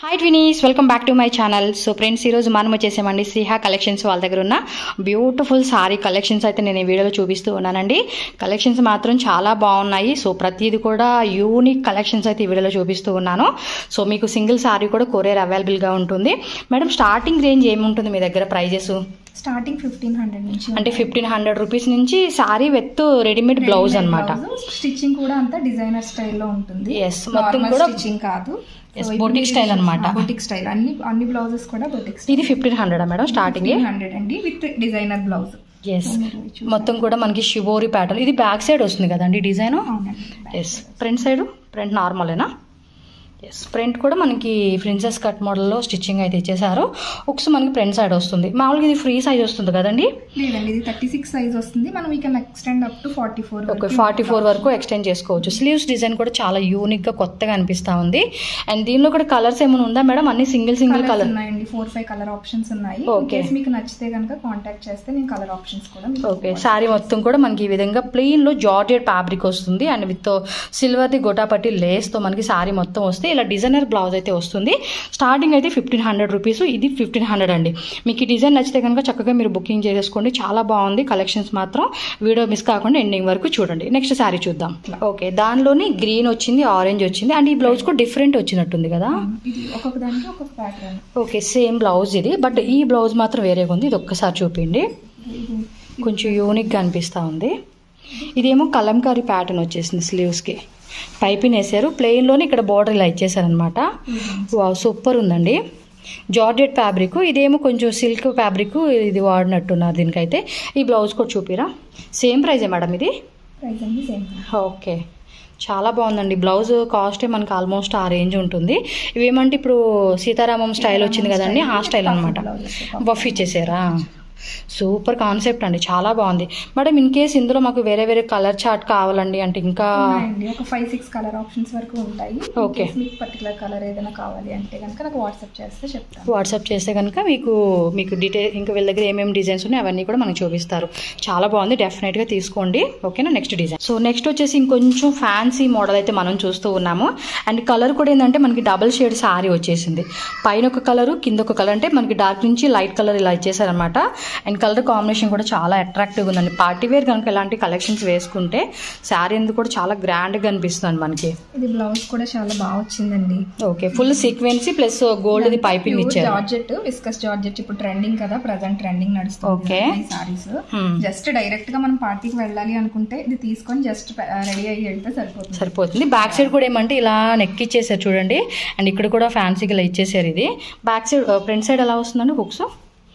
Hi twinies welcome back to my channel so friends ఈరోజు మనం వచ్చేసామండి శ్రీహా కలెక్షన్స్ వాళ్ళ దగ్గర ఉన్న బ్యూటిఫుల్ సారీ కలెక్షన్స్ అయితే నేను ఈ వీడియోలో చూపిస్తూ ఉన్నానండి కలెక్షన్స్ మాత్రం చాలా బాగున్నాయి సో ప్రతిది కూడా యూనిక్ కలెక్షన్స్ అయితే ఈ వీడియోలో చూపిస్తూ ఉన్నాను సో మీకు సింగిల్ సారీ కూడా కొరియర్ అవైలబుల్గా ఉంటుంది మేడం స్టార్టింగ్ రేంజ్ ఏముంటుంది మీ దగ్గర ప్రైజెస్ స్టార్టింగ్ ఫిఫ్టీన్ హండ్రెడ్ నుంచి అంటే ఫిఫ్టీన్ హండ్రెడ్ రూపీస్ నుంచి సారీ విత్ రెడీమేడ్ బ్లౌజ్ అనమాట స్టిచ్చింగ్ కూడా అంతా డిజైనర్ స్టైల్లో ఉంటుంది Yes, మొత్తం కూడా- స్టిచ్చింగ్ కాదు Yes, boutique style అన్నమాట. బొటిక్ స్టైల్ అన్ని అన్ని బ్లౌజెస్ కూడా బొటిక్ ఇది fifteen hundred madam starting hundred అండి విత్ డిజైనర్ బ్లౌజ్ ఎస్ మొత్తం కూడా మనకి షివోరి ప్యాటర్న్ ఇది బ్యాక్ సైడ్ వస్తుంది కదండి డిజైన్ అవునండి ఎస్ ఫ్రంట్ సైడ్ ఫ్రంట్ నార్మలేనా ఎస్ ఫ్రంట్ కూడా మనకి ప్రిన్సెస్ కట్ మోడల్లో స్టిచ్చింగ్ అయితే ఇచ్చేసారు ఒకసారి మనకి ఫ్రంట్ సైడ్ వస్తుంది మామూలుగా ఇది ఫ్రీ సైజ్ వస్తుంది కదండి లేదండి ఇది థర్టీ సిక్స్ సైజ్ వస్తుంది మనం ఇక extend up to forty four okay forty four వరకు ఎక్స్టెండ్ చేసుకోవచ్చు స్లీవ్స్ డిజైన్ కూడా చాలా యూనిక్గా కొత్తగా అనిపిస్తూ ఉంది అండ్ దీనిలో కూడా కలర్స్ ఏమైనా ఉందా మేడం అన్ని సింగిల్ సింగిల్ కలర్ ఉన్నాయండి ఫోర్ ఫైవ్ కలర్ ఆప్షన్స్ ఉన్నాయి Okay. కేస్ మీకు నచ్చితే కనుక కాంటాక్ట్ చేస్తే నేను కలర్ ఆప్షన్స్ కూడా మీకు ఓకే శారీ మొత్తం కూడా మనకి ఈ విధంగా ప్లెయిన్ లో జార్జెట్ ఫ్యాబ్రిక్ వస్తుంది అండ్ విత్ సిల్వర్ది గొటాపట్టి లేస్ తో మనకి శారీ మొత్తం వస్తే ఇలా డిజైనర్ బ్లౌజ్ అయితే వస్తుంది స్టార్టింగ్ అయితే ఫిఫ్టీన్ హండ్రెడ్ రూపీస్ ఇది ఫిఫ్టీన్ హండ్రెడ్ అండి మీకు ఈ డిజైన్ నచ్చితే కనుక చక్కగా మీరు బుకింగ్ చేసుకోండి చాలా బాగుంది కలెక్షన్స్ మాత్రం వీడియో మిస్ కాకుండా ఎండింగ్ వరకు చూడండి నెక్స్ట్ శారీ చూద్దాం ఓకే దానిలోని గ్రీన్ వచ్చింది ఆరెంజ్ వచ్చింది అండ్ ఈ బ్లౌజ్ కూడా డిఫరెంట్ వచ్చినట్టుంది కదా ఇది ఒక్కొక్క దానికి ఒక్కొక్క ప్యాటర్న్ ఓకే సేమ్ బ్లౌజ్ ఇది బట్ ఈ బ్లౌజ్ మాత్రం వేరేగా ఉంది ఇది ఒక్కసారి చూపిండి కొంచెం యూనిక్గా అనిపిస్తూ ఉంది ఇదేమో కలంకారీ ప్యాటర్న్ వచ్చేసింది స్లీవ్స్కి పైపింగ్ వేసారు ప్లెయిన్లోనే ఇక్కడ బోర్డర్ ఇలా ఇచ్చేసారనమాట వావ్ సూపర్ ఉందండి జార్జెట్ ఫ్యాబ్రిక్ ఇదేమో కొంచెం సిల్క్ ఫ్యాబ్రిక్ ఇది వాడినట్టున్నారు దీనికైతే ఈ బ్లౌజ్ కూడా చూపిరా సేమ్ ప్రైజే మేడం ఇది ప్రైస్ అండి సేమ్ ఓకే చాలా బాగుందండి బ్లౌజ్ కాస్టే మనకి ఆల్మోస్ట్ ఆ రేంజ్ ఉంటుంది ఇవేమంటే ఇప్పుడు సీతారామం స్టైల్ వచ్చింది కదండి ఆ స్టైల్ అనమాట బఫ్ ఇచ్చేసారా సూపర్ కాన్సెప్ట్ అండి చాలా బాగుంది మేడం ఇన్ కేస్ ఇందులో మాకు వేరే వేరే కలర్ చార్ట్ కావాలండి అంటే ఇంకా ఉన్నాయండి ఒక ఫైవ్ సిక్స్ కలర్ ఆప్షన్స్ వరకు ఉంటాయి Okay. In case మీకు పర్టికులర్ కలర్ ఏదైనా కావాలి అంటే కనుక నాకు వాట్సాప్ చేస్తే చెప్తాను వాట్సాప్ చేస్తే కనుక మీకు మీకు డీటెయిల్ ఇంకా వీళ్ళ దగ్గర ఏమేమి డిజైన్స్ ఉన్నాయి అవన్నీ కూడా మనకు చూపిస్తారు చాలా బాగుంది డెఫినెట్గా తీసుకోండి ఓకేనా నెక్స్ట్ డిజైన్ సో నెక్స్ట్ వచ్చేసి ఇంకొంచెం ఫ్యాన్సీ మోడల్ అయితే మనం చూస్తూ ఉన్నాము అండ్ కలర్ కూడా ఏంటంటే మనకి డబల్ షేడ్ సారీ వచ్చేసింది పైన ఒక కలర్ కింద ఒక కలర్ అంటే మనకి డార్క్ నుంచి లైట్ కలర్ ఇలా ఇచ్చేసారనమాట అండ్ కలర్ కాంబినేషన్ కూడా చాలా అట్రాక్టివ్గా ఉందండి పార్టీ వేర్ కనుక ఇలాంటి కలెక్షన్స్ వేసుకుంటే శారీ ఎందుకు కూడా చాలా గ్రాండ్గా అనిపిస్తుంది మనకి ఇది బ్లౌజ్ కూడా చాలా బాగా వచ్చిందండి ఓకే ఫుల్ సీక్వెన్సీ ప్లస్ గోల్డ్ది పైపింగ్ ఇచ్చారు జార్జెట్ విస్కస్ జార్జెట్ ఇప్పుడు ట్రెండింగ్ కదా ప్రజెంట్ ట్రెండింగ్ నడుస్తుంది Okay. ఈ సారీస్ Hmm. జస్ట్ డైరెక్ట్ గా మనం పార్టీకి వెళ్ళాలి అనుకుంటే ఇది తీసుకొని జస్ట్ రెడీ అయ్యి వెళ్తే సరిపోతుంది సరిపోతుంది బ్యాక్ సైడ్ కూడా ఏమంటే ఇలా నెక్ ఇచ్చేసారు చూడండి అండ్ ఇక్కడ కూడా ఫ్యాన్సీగా ఇలా ఇచ్చేసారు ఇది బ్యాక్ సైడ్ ఫ్రంట్ సైడ్ ఎలా వస్తుందండి హుక్స్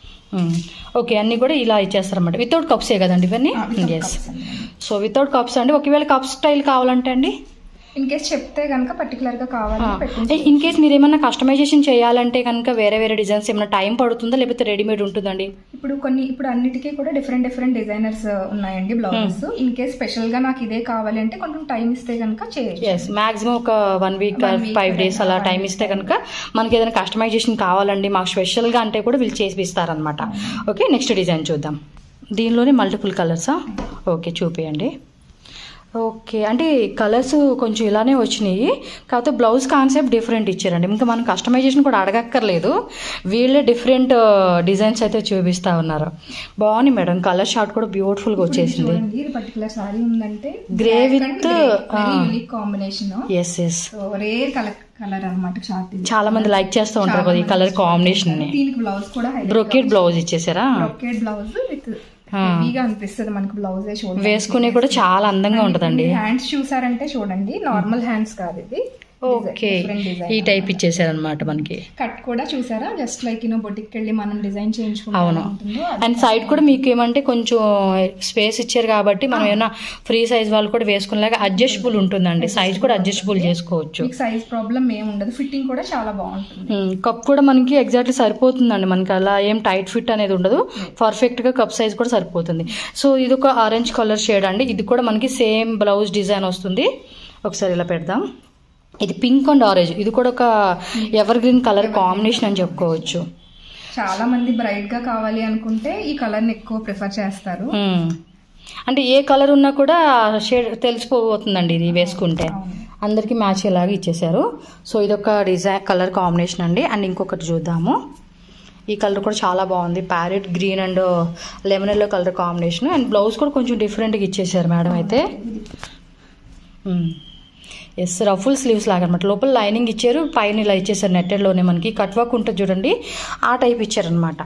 ఓకే అన్ని కూడా ఇలా ఇచ్చేస్తారు అనమాట వితౌట్ కప్సే కదండి ఇవన్నీ ఎస్ సో వితౌట్ కప్స్ అండి ఒకవేళ కప్ స్టైల్ కావాలంటే అండి ఇన్ కేస్ చెప్తే కనుక పర్టికులర్ గా కావాలి పెట్టించి ఇన్ కేస్ మీరు ఏమన్నా కస్టమైజేషన్ చేయాలంటే కనుక వేరే వేరే డిజైన్స్ ఏమైనా టైం పడుతుందా లేకపోతే రెడీమేడ్ ఉంటుందండి ఇప్పుడు కొన్ని ఇప్పుడు అన్నిటికీ కూడా డిఫరెంట్ డిఫరెంట్ డిజైనర్స్ ఉన్నాయండి బ్లౌజెస్ ఇన్ కేస్ స్పెషల్ గా నాకు ఇదే కావాలి అంటే కొంచెం టైం ఇస్తే కనుక చేయొచ్చు ఎస్ మాక్సిమం ఒక one week One week five days అలా one టైం week ఇస్తే కనుక మనకి ఏదైనా కస్టమైజేషన్ కావాలండి మాకు స్పెషల్గా అంటే కూడా వీళ్ళు చేసి ఇస్తారనమాట ఓకే నెక్స్ట్ డిజైన్ చూద్దాం దీనిలోనే మల్టిపుల్ కలర్సా ఓకే చూపియండి ఓకే అంటే కలర్స్ కొంచెం ఇలానే వచ్చినాయి కాకపోతే బ్లౌజ్ కాన్సెప్ట్ డిఫరెంట్ ఇచ్చారండి ఇంకా మనం కస్టమైజేషన్ కూడా అడగక్కర్లేదు వీళ్ళే డిఫరెంట్ డిజైన్స్ అయితే చూపిస్తా ఉన్నారు బాగుంది మేడం కలర్ షార్ట్ కూడా బ్యూటిఫుల్గా వచ్చేసింది చూడండి ఇది పర్టికులర్ సారీ ఉందంటే Grey with, ఆ. Unique combination yes yes so rare colour colour అనమాట చార్ట్ ఇది చాలా మంది లైక్ చేస్తూ ఉంటారు కదా ఈ కలర్ కాంబినేషన్ ని దీనికి బ్లౌజ్ కూడా బ్రొకెట్ బ్లౌజ్ ఇచ్చేసారా బ్రొకెట్ బ్లౌజ్ విత్ హెవీగా అనిపిస్తుంది మనకి బ్లౌజ్ చూడండి వేసుకునే కూడా చాలా అందంగా ఉంటదండి హ్యాండ్స్ చూసారంటే చూడండి నార్మల్ హ్యాండ్స్ కాదు ఇది ఓకే ఈ టైప్ ఇచ్చేసారనమాట మనకి కట్ కూడా చూసారా జస్ట్ లైక్ యూనో బొటిక్ వెళ్ళి మనం డిజైన్ చేయించుకుంటే అవును. ఎలా ఉంటుందో అది అండ్ సైడ్ కూడా మీకు ఏమంటే కొంచెం స్పేస్ ఇచ్చారు కాబట్టి మనం ఏమైనా ఫ్రీ సైజ్ వాళ్ళు కూడా వేసుకునేలాగా అడ్జస్టబుల్ ఉంటుందండి సైజ్ కూడా అడ్జస్టబుల్ చేసుకోవచ్చు మీకు సైజ్ ప్రాబ్లం ఏమి ఉండదు ఫిట్టింగ్ కూడా చాలా బాగుంటుంది కప్ కూడా మనకి ఎగ్జాక్ట్లీ సరిపోతుందండి మనకి అలా ఏం టైట్ ఫిట్ అనేది ఉండదు పర్ఫెక్ట్ గా కప్ సైజ్ కూడా సరిపోతుంది సో ఇది ఒక ఆరెంజ్ కలర్ షేడ్ అండి ఇది కూడా మనకి సేమ్ బ్లౌజ్ డిజైన్ వస్తుంది ఒకసారి ఇలా పెడదాం ఇది పింక్ అండ్ ఆరెంజ్ ఇది కూడా ఒక ఎవర్ గ్రీన్ కలర్ కాంబినేషన్ అని చెప్పుకోవచ్చు చాలా మంది బ్రైట్ గా కావాలి అనుకుంటే ఈ కలర్ ని ఎక్కువ ప్రిఫర్ చేస్తారు మ్మ్. అంటే ఏ కలర్ ఉన్నా కూడా షేడ్ తెలిసిపోతుందండి ఇది వేసుకుంటే అవును. అందరికీ మ్యాచ్ అయ్యేలాగా ఇచ్చేసారు సో ఇదొక డిజైన్ కలర్ కాంబినేషన్ అండి అండ్ ఇంకొకటి చూద్దాము ఈ కలర్ కూడా చాలా బాగుంది parrot green and lemon yellow colour combination and blouse కూడా కొంచెం డిఫరెంట్గా ఇచ్చేసారు మేడం అయితే ఎస్ రఫుల్ స్లీవ్స్ లాగా అనమాట లోపల లైనింగ్ ఇచ్చారు పైన ఇలా ఇచ్చేసారు నెట్టెడ్లోనే మనకి కట్ వర్క్ ఉంటుంది చూడండి ఆ టైప్ ఇచ్చారనమాట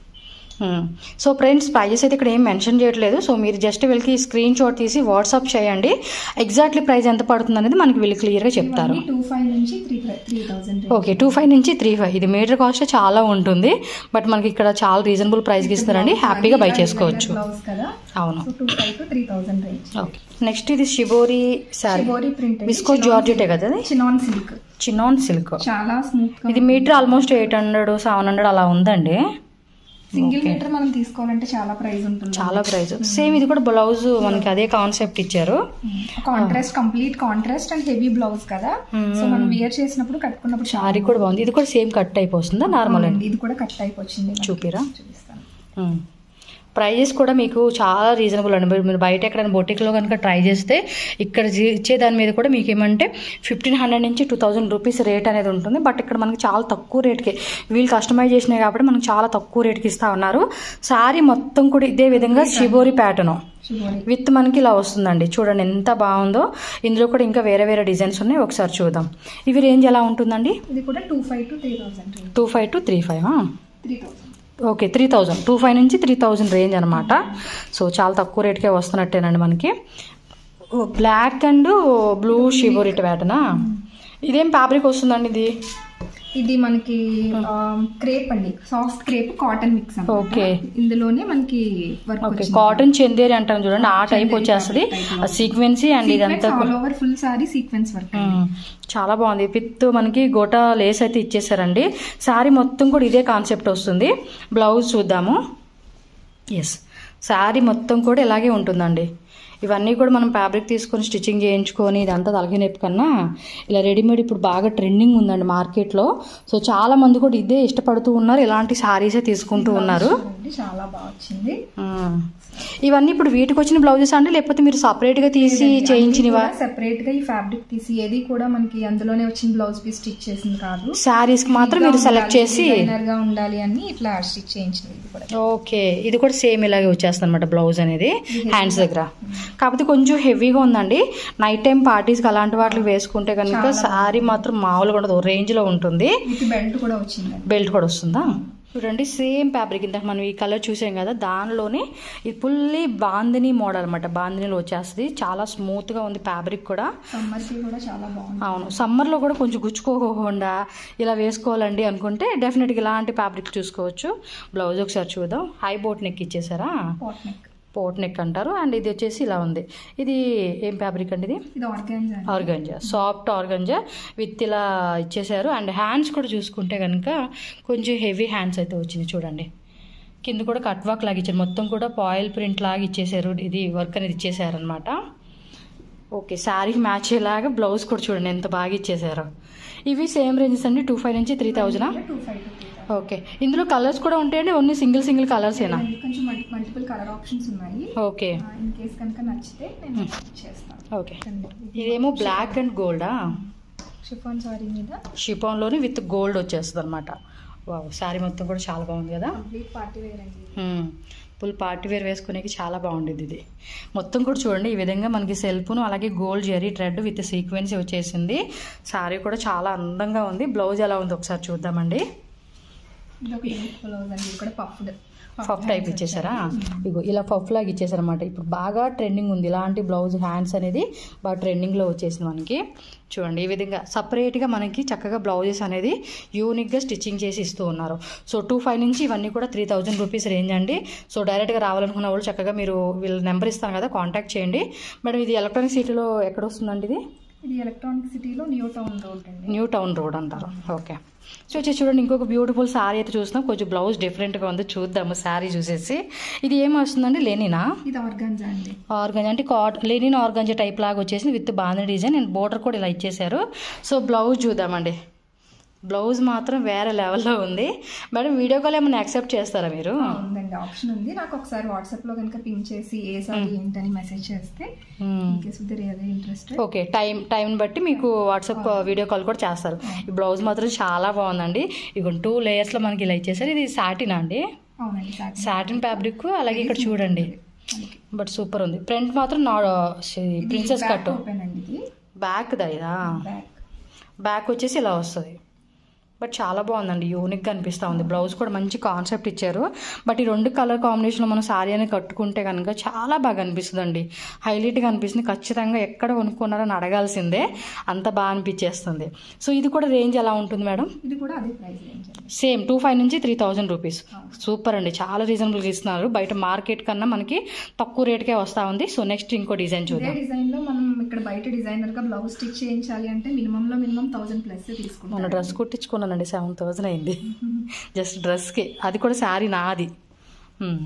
సో ఫ్రెండ్స్ ప్రైజెస్ అయితే ఇక్కడ ఏం మెన్షన్ చేయట్లేదు సో మీరు జస్ట్ వీళ్ళకి స్క్రీన్ షాట్ తీసి వాట్సాప్ చేయండి ఎగ్జాక్ట్లీ ప్రైస్ ఎంత పడుతుంది అనేది మనకి వీళ్ళు క్లియర్గా చెప్తారు టూ ఫైవ్ నుంచి three three thousand okay two five నుంచి త్రీ ఫైవ్ ఇది మీటర్ కాస్ట్ చాలా ఉంటుంది బట్ మనకి ఇక్కడ చాలా రీజనబుల్ ప్రైస్కి ఇస్తారండి హ్యాపీగా బై చేసుకోవచ్చు బ్లౌజ్ కదా అవును so two five to three thousand range okay next ఇది shibori sari shibori print viscose జార్జెటే కదా అది చినాన్ సిల్క్ చిన్నాన్ సిల్క్ చాలా స్మూత్ గా ఇది metre almost eight hundred seven hundred అలా ఉందండి సింగిల్ మీటర్ మనం తీసుకోవాలంటే చాలా ప్రైస్ ఉంటుంది చాలా ప్రైస్ సేమ్ ఇది కూడా బ్లౌజ్ మనకి అదే కాన్సెప్ట్ ఇచ్చారు contrast complete contrast and heavy blouse కదా సో మనం వేర్ చేసినప్పుడు కట్టుకున్నప్పుడు చాలా శారీ కూడా బాగుంది ఇది కూడా సేమ్ కట్ అయిపోతుందా నార్మల్ అండి బాగుంది. ఇది కూడా కట్ అయిపోయింది మనకి. చూపిరా చూపిస్తాను ప్రైజెస్ కూడా మీకు చాలా రీజనబుల్ అండి మీరు- మీరు బయట ఎక్కడైనా బొటిక్లో కనుక ట్రై చేస్తే ఇక్కడ జీ- ఇచ్చే దాని మీద కూడా మీకు ఏమంటే ఫిఫ్టీన్ హండ్రెడ్ నుంచి టూ థౌజండ్ రూపీస్ రేట్ అనేది ఉంటుంది బట్ ఇక్కడ మనకి చాలా తక్కువ రేట్కి వీళ్ళు కస్టమైజ్ చేసినాయి కాబట్టి మనకు చాలా తక్కువ రేట్కి ఇస్తా ఉన్నారు శారీ మొత్తం కూడా ఇదే విధంగా షిబోరి ప్యాటర్న్ షిబోరి విత్ మనకి ఇలా వస్తుందండి చూడండి ఎంత బాగుందో ఇందులో కూడా ఇంకా వేరే వేరే డిజైన్స్ ఉన్నాయి ఒకసారి చూద్దాం ఇవి రేంజ్ ఎలా ఉంటుందండి ఇది కూడా two five to three thousand two five to three five three thousand okay three thousand two five నుంచి త్రీ థౌజండ్ రేంజ్ అనమాట సో చాలా తక్కువ రేట్కే వస్తున్నట్టేనండి మనకి బ్లాక్ అండ్ బ్లూ షిబోరిట్ ప్యాటర్నా ఇదేం ఫ్యాబ్రిక్ వస్తుందండి ఇది ఇది మనకి క్రేప్ అండి soft crepe cotton mix Okay. ఇందులోనే మనకి వర్క్ ఓకే కాటన్ చందేరి అంటాం చూడండి ఆ టైప్ వచ్చేస్తుంది ఆ సీక్వెన్సీ అండ్ ఇదంతా all over full sari sequence work మ్మ్. చాలా బాగుంది విత్ మనకి గోటా లేస్ అయితే ఇచ్చేసారండి శారీ మొత్తం కూడా ఇదే కాన్సెప్ట్ వస్తుంది బ్లౌజ్ చూద్దాము ఎస్ శారీ మొత్తం కూడా ఇలాగే ఉంటుందండి ఇవన్నీ కూడా మనం ఫ్యాబ్రిక్ తీసుకొని స్టిచ్చింగ్ చేయించుకొని ఇదంతా తలకి నొప్పి కన్నా ఇలా రెడీమేడ్ ఇప్పుడు బాగా ట్రెండింగ్ ఉందండి మార్కెట్లో సో చాలా మంది కూడా ఇదే ఇష్టపడుతూ ఉన్నారు ఇలాంటి శారీసే తీసుకుంటూ ఉన్నారు చూడండి, చాలా బాగా వచ్చింది మ్మ్. ఇవన్నీ ఇప్పుడు వీటికి వచ్చిన బ్లౌజెస్ అండి లేకపోతే మీరు సపరేట్గా తీసి చేయించినవా సెపరేట్ గా ఈ ఫ్యాబ్రిక్ తీసి ఏది కూడా మనకి అందులోనే వచ్చిన బ్లౌజ్ పీస్ స్టిచ్ చేసింది కాదు శారీస్కి మాత్రం మీరు సెలెక్ట్ చేసి డిజైనర్ గా ఉండాలి అని ఇట్లా స్టిచ్ చేయించినది ఇది కూడా ఓకే ఇది కూడా సేమ్ ఇలాగే వచ్చేస్తుంది అనమాట బ్లౌజ్ అనేది హ్యాండ్స్ దగ్గర కాకపోతే కొంచెం హెవీగా ఉందండి నైట్ టైం పార్టీస్కి అలాంటి వాటికి వేసుకుంటే కనుక శారీ మాత్రం మామూలుగా ఉండదు రేంజ్లో ఉంటుంది విత్ బెల్ట్ కూడా వచ్చిందండి బెల్ట్ కూడా వస్తుందా చూడండి సేమ్ ఫ్యాబ్రిక్ ఇంత మనం ఈ కలర్ చూసాం కదా దానిలోనే ఇది ఫుల్లీ బాందిని మోడల్ అనమాట బాందినిలో వచ్చేస్తుంది చాలా స్మూత్గా ఉంది ఫ్యాబ్రిక్ కూడా సమ్మర్ కి కూడా చాలా బాగుంది అవును సమ్మర్లో కూడా కొంచెం గుచ్చుకోకుండా ఇలా వేసుకోవాలండి అనుకుంటే డెఫినెట్గా ఇలాంటి ఫ్యాబ్రిక్ చూసుకోవచ్చు బ్లౌజ్ ఒకసారి చూద్దాం హై బోట్ నెక్ ఇచ్చేసారా పాట్ నెక్ పోట్ నెక్ అంటారు అండ్ ఇది వచ్చేసి ఇలా ఉంది ఇది ఏం ఫ్యాబ్రిక్ అండి ఇది ఇది organza organza soft organza with ఇలా ఇచ్చేసారు అండ్ హ్యాండ్స్ కూడా చూసుకుంటే కనుక కొంచెం హెవీ హ్యాండ్స్ అయితే వచ్చింది చూడండి కింద కూడా కట్ వర్క్ లాగా ఇచ్చారు మొత్తం కూడా పాయిల్ ప్రింట్ లాగా ఇచ్చేసారు ఇది వర్క్ అనేది ఇచ్చేసారు అనమాట ఓకే శారీకి మ్యాచ్ అయ్యేలాగా బ్లౌజ్ కూడా చూడండి ఎంత బాగా ఇచ్చేసారు ఇవి సేమ్ రేంజెస్ అండి టూ ఫైవ్ నుంచి త్రీ థౌజండా two five to three okay ఇందులో కలర్స్ కూడా ఉంటాయండి ఓన్లీ సింగిల్ సింగిల్ కలర్సేనా కొంచెం మల్టిపుల్ కలర్ ఆప్షన్స్ ఉన్నాయి ఓకే ఇన్ కేస్ కనుక నచ్చితే నేను చేస్తాను ఓకే ఇదేమో బ్లాక్ అండ్ గోల్డా షిఫాన్ సారీ మీద షిపాన్లోని విత్ గోల్డ్ వచ్చేస్తుంది అనమాట వావ్ శారీ మొత్తం కూడా చాలా బాగుంది కదా కంప్లీట్ పార్టీ వేర్ అండి ఫుల్ పార్టీ వేర్ వేసుకునేకి చాలా బాగుండేది ఇది మొత్తం కూడా చూడండి ఈ విధంగా మనకి సెల్ఫ్ను అలాగే gold zari thread with sequence వచ్చేసింది శారీ కూడా చాలా అందంగా ఉంది బ్లౌజ్ ఎలా ఉంది ఒకసారి చూద్దామండి ఇది ఒక యూత్ బ్లౌజ్ అండి ఇది కూడా పఫ్డ్ పఫ్ టైప్ ఇచ్చేసారా ఇగో ఇలా పఫ్ లాగా ఇచ్చేసారనమాట ఇప్పుడు బాగా ట్రెండింగ్ ఉంది ఇలాంటి బ్లౌజ్ హ్యాండ్స్ అనేది బాగా ట్రెండింగ్లో వచ్చేసింది మనకి చూడండి ఈ విధంగా సపరేట్గా మనకి చక్కగా బ్లౌజెస్ అనేది యూనిక్గా స్టిచ్చింగ్ చేసి ఇస్తూ ఉన్నారు సో టూ ఫైవ్ నుంచి ఇవన్నీ కూడా త్రీ థౌజండ్ రూపీస్ రేంజ్ అండి సో డైరెక్ట్గా రావాలనుకున్న వాళ్ళు చక్కగా మీరు వీళ్ళ నెంబర్ ఇస్తాను కదా కాంటాక్ట్ చేయండి మేడం ఇది ఎలక్ట్రానిక్ సిటీలో ఎక్కడ వస్తుందండి ఇది ఇది ఎలక్ట్రానిక్ సిటీలో న్యూ టౌన్ రోడ్ అండి న్యూ టౌన్ రోడ్ అంటారు ఓకే సో వచ్చేసి చూడండి ఇంకొక బ్యూటిఫుల్ శారీ అయితే చూస్తున్నాం కొంచెం బ్లౌజ్ డిఫరెంట్గా ఉంది చూద్దాము శారీ చూసేసి ఇది ఏం వస్తుందండి లేనినా ఇది ఆర్గాన్జా అండి ఆర్గంజా అంటే కాట్ లెనిన్ ఆర్గంజా టైప్ లాగా వచ్చేసింది విత్ బాంధ డిజైన్ అండ్ బోర్డర్ కూడా ఇలా ఇచ్చేసారు సో బ్లౌజ్ చూద్దామండి బ్లౌజ్ మాత్రం వేరే లెవెల్లో ఉంది మేడం వీడియో కాల్ ఏమైనా యాక్సెప్ట్ చేస్తారా మీరు ఆ, ఉందండి ఆప్షన్ ఉంది నాకు ఒకసారి వాట్సాప్ లో కనుక పింక్ చేసి ఏ సారీ ఏంటని మెసేజ్ చేస్తే in case with real interest okay time time బట్టి మీకు వాట్సాప్ వీడియో కాల్ కూడా చేస్తారు ఈ బ్లౌజ్ మాత్రం చాలా బాగుందండి ఇక టూ లేయర్స్లో మనకి ఇలా ఇచ్చేసారు ఇది సాటిన్ అండి అవునండి సారీ సాటిన్ ఫ్యాబ్రిక్ అలాగే ఇక్కడ చూడండి బట్ సూపర్ ఉంది ఫ్రంట్ మాత్రం నా ప్రిన్సెస్ కట్ ఓపెన్ అండి ఇది బ్యాక్ ఇదా బ్యాక్ బ్యాక్ వచ్చేసి ఇలా వస్తుంది బట్ చాలా బాగుందండి యూనిక్గా అనిపిస్తూ ఉంది బ్లౌజ్ కూడా మంచి కాన్సెప్ట్ ఇచ్చారు బట్ ఈ రెండు కలర్ కాంబినేషన్లో మనం సారీ అనేది కట్టుకుంటే కనుక చాలా బాగా అనిపిస్తుందండి హైలైట్గా అనిపిస్తుంది ఖచ్చితంగా ఎక్కడ కొనుక్కున్నారని అడగాల్సిందే అంత బాగా అనిపించేస్తుంది సో ఇది కూడా రేంజ్ ఎలా ఉంటుంది మేడం ఇది కూడా అదే ప్రైస్ రేంజ్ అండి సేమ్ టూ ఫైవ్ నుంచి త్రీ థౌజండ్ రూపీస్ సూపర్ అండి చాలా రీజనబుల్గా ఇస్తున్నారు బయట మార్కెట్ కన్నా మనకి తక్కువ రేట్కే వస్తూ ఉంది సో నెక్స్ట్ ఇంకో డిజైన్ ఇదే చూద్దాం డిజైన్ లో మనం ఇక్కడ బయట డిజైనర్ గా బ్లౌజ్ స్టిచ్ చేయించాలి అంటే మినిమం లో మినిమం థౌసండ్ ప్లస్ మొన్న తీసుకుంటాం డ్రెస్ కుట్టించుకున్నానండి సెవెన్ థౌజండ్ అయింది జస్ట్ డ్రెస్కి అది కూడా శారీ నాది హ్మ్.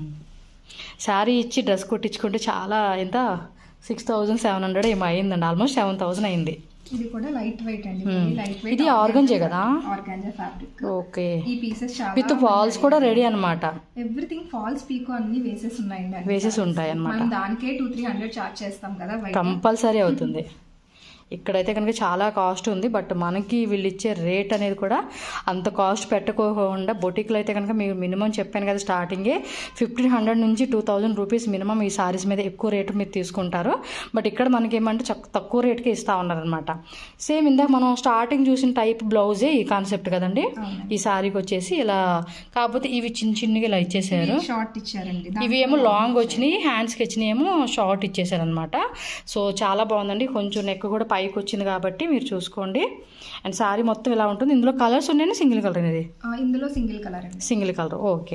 శారీ ఇచ్చి డ్రెస్ కుట్టించుకుంటే చాలా ఎంత సిక్స్ థౌజండ్ సెవెన్ హండ్రెడ్ ఏమో అయిందండి ఆల్మోస్ట్ సెవెన్ థౌజండ్ అయింది ఇది కూడా లైట్ వెయిట్ అండి Hmm. లైట్ ఇది organza కదా? ఆర్గాంజా ఫ్యాబ్రిక్ ఓకే ఈ పీసెస్ చాలా విత్ ఫాల్స్ కూడా రెడీ అనమాట ఎవ్రీథింగ్ ఫాల్స్ పీకో అన్ని వేసేసి ఉన్నాయండి అన్ని వేసేసి sarees. ఉంటాయి అన్నమాట. మనం దానికే టూ త్రీ హండ్రెడ్ చార్జ్ చేస్తాం కదా బయట కంపల్సరీ అవుతుంది ఇక్కడైతే కనుక చాలా కాస్ట్ ఉంది బట్ మనకి వీళ్ళు ఇచ్చే రేట్ అనేది కూడా అంత కాస్ట్ పెట్టుకోకుండా బొటిక్లో అయితే కనుక మీరు మినిమం చెప్పాను కదా స్టార్టింగే ఫిఫ్టీన్ హండ్రెడ్ నుంచి టూ థౌజండ్ రూపీస్ మినిమం ఈ సారీస్ మీద ఎక్కువ రేటు మీరు తీసుకుంటారు బట్ ఇక్కడ మనకి ఏమంటే చక్- తక్కువ రేట్కి ఇస్తూ ఉన్నారనమాట సేమ్ ఇందాక మనం స్టార్టింగ్ చూసిన టైప్ బ్లౌజే ఈ కాన్సెప్ట్ కదండి అవునండి. ఈ సారీకి వచ్చేసి ఇలా కాకపోతే ఇవి చిన్న చిన్నగా ఇలా ఇచ్చేసారు షార్ట్ ఇచ్చారండి ఇవి ఏమో లాంగ్ వచ్చినాయి హ్యాండ్స్కి వచ్చినాయి ఏమో షార్ట్ ఇచ్చేసారనమాట సో చాలా బాగుందండి కొంచెం నెక్ కూడా పైకి వచ్చింది కాబట్టి మీరు చూసుకోండి అండ్ సారీ మొత్తం ఇలా ఉంటుంది ఇందులో కలర్స్ ఉన్నాయని సింగిల్ కలర్ అనేది ఆ, ఇందులో సింగిల్ కలర్ అండి సింగిల్ కలర్ ఓకే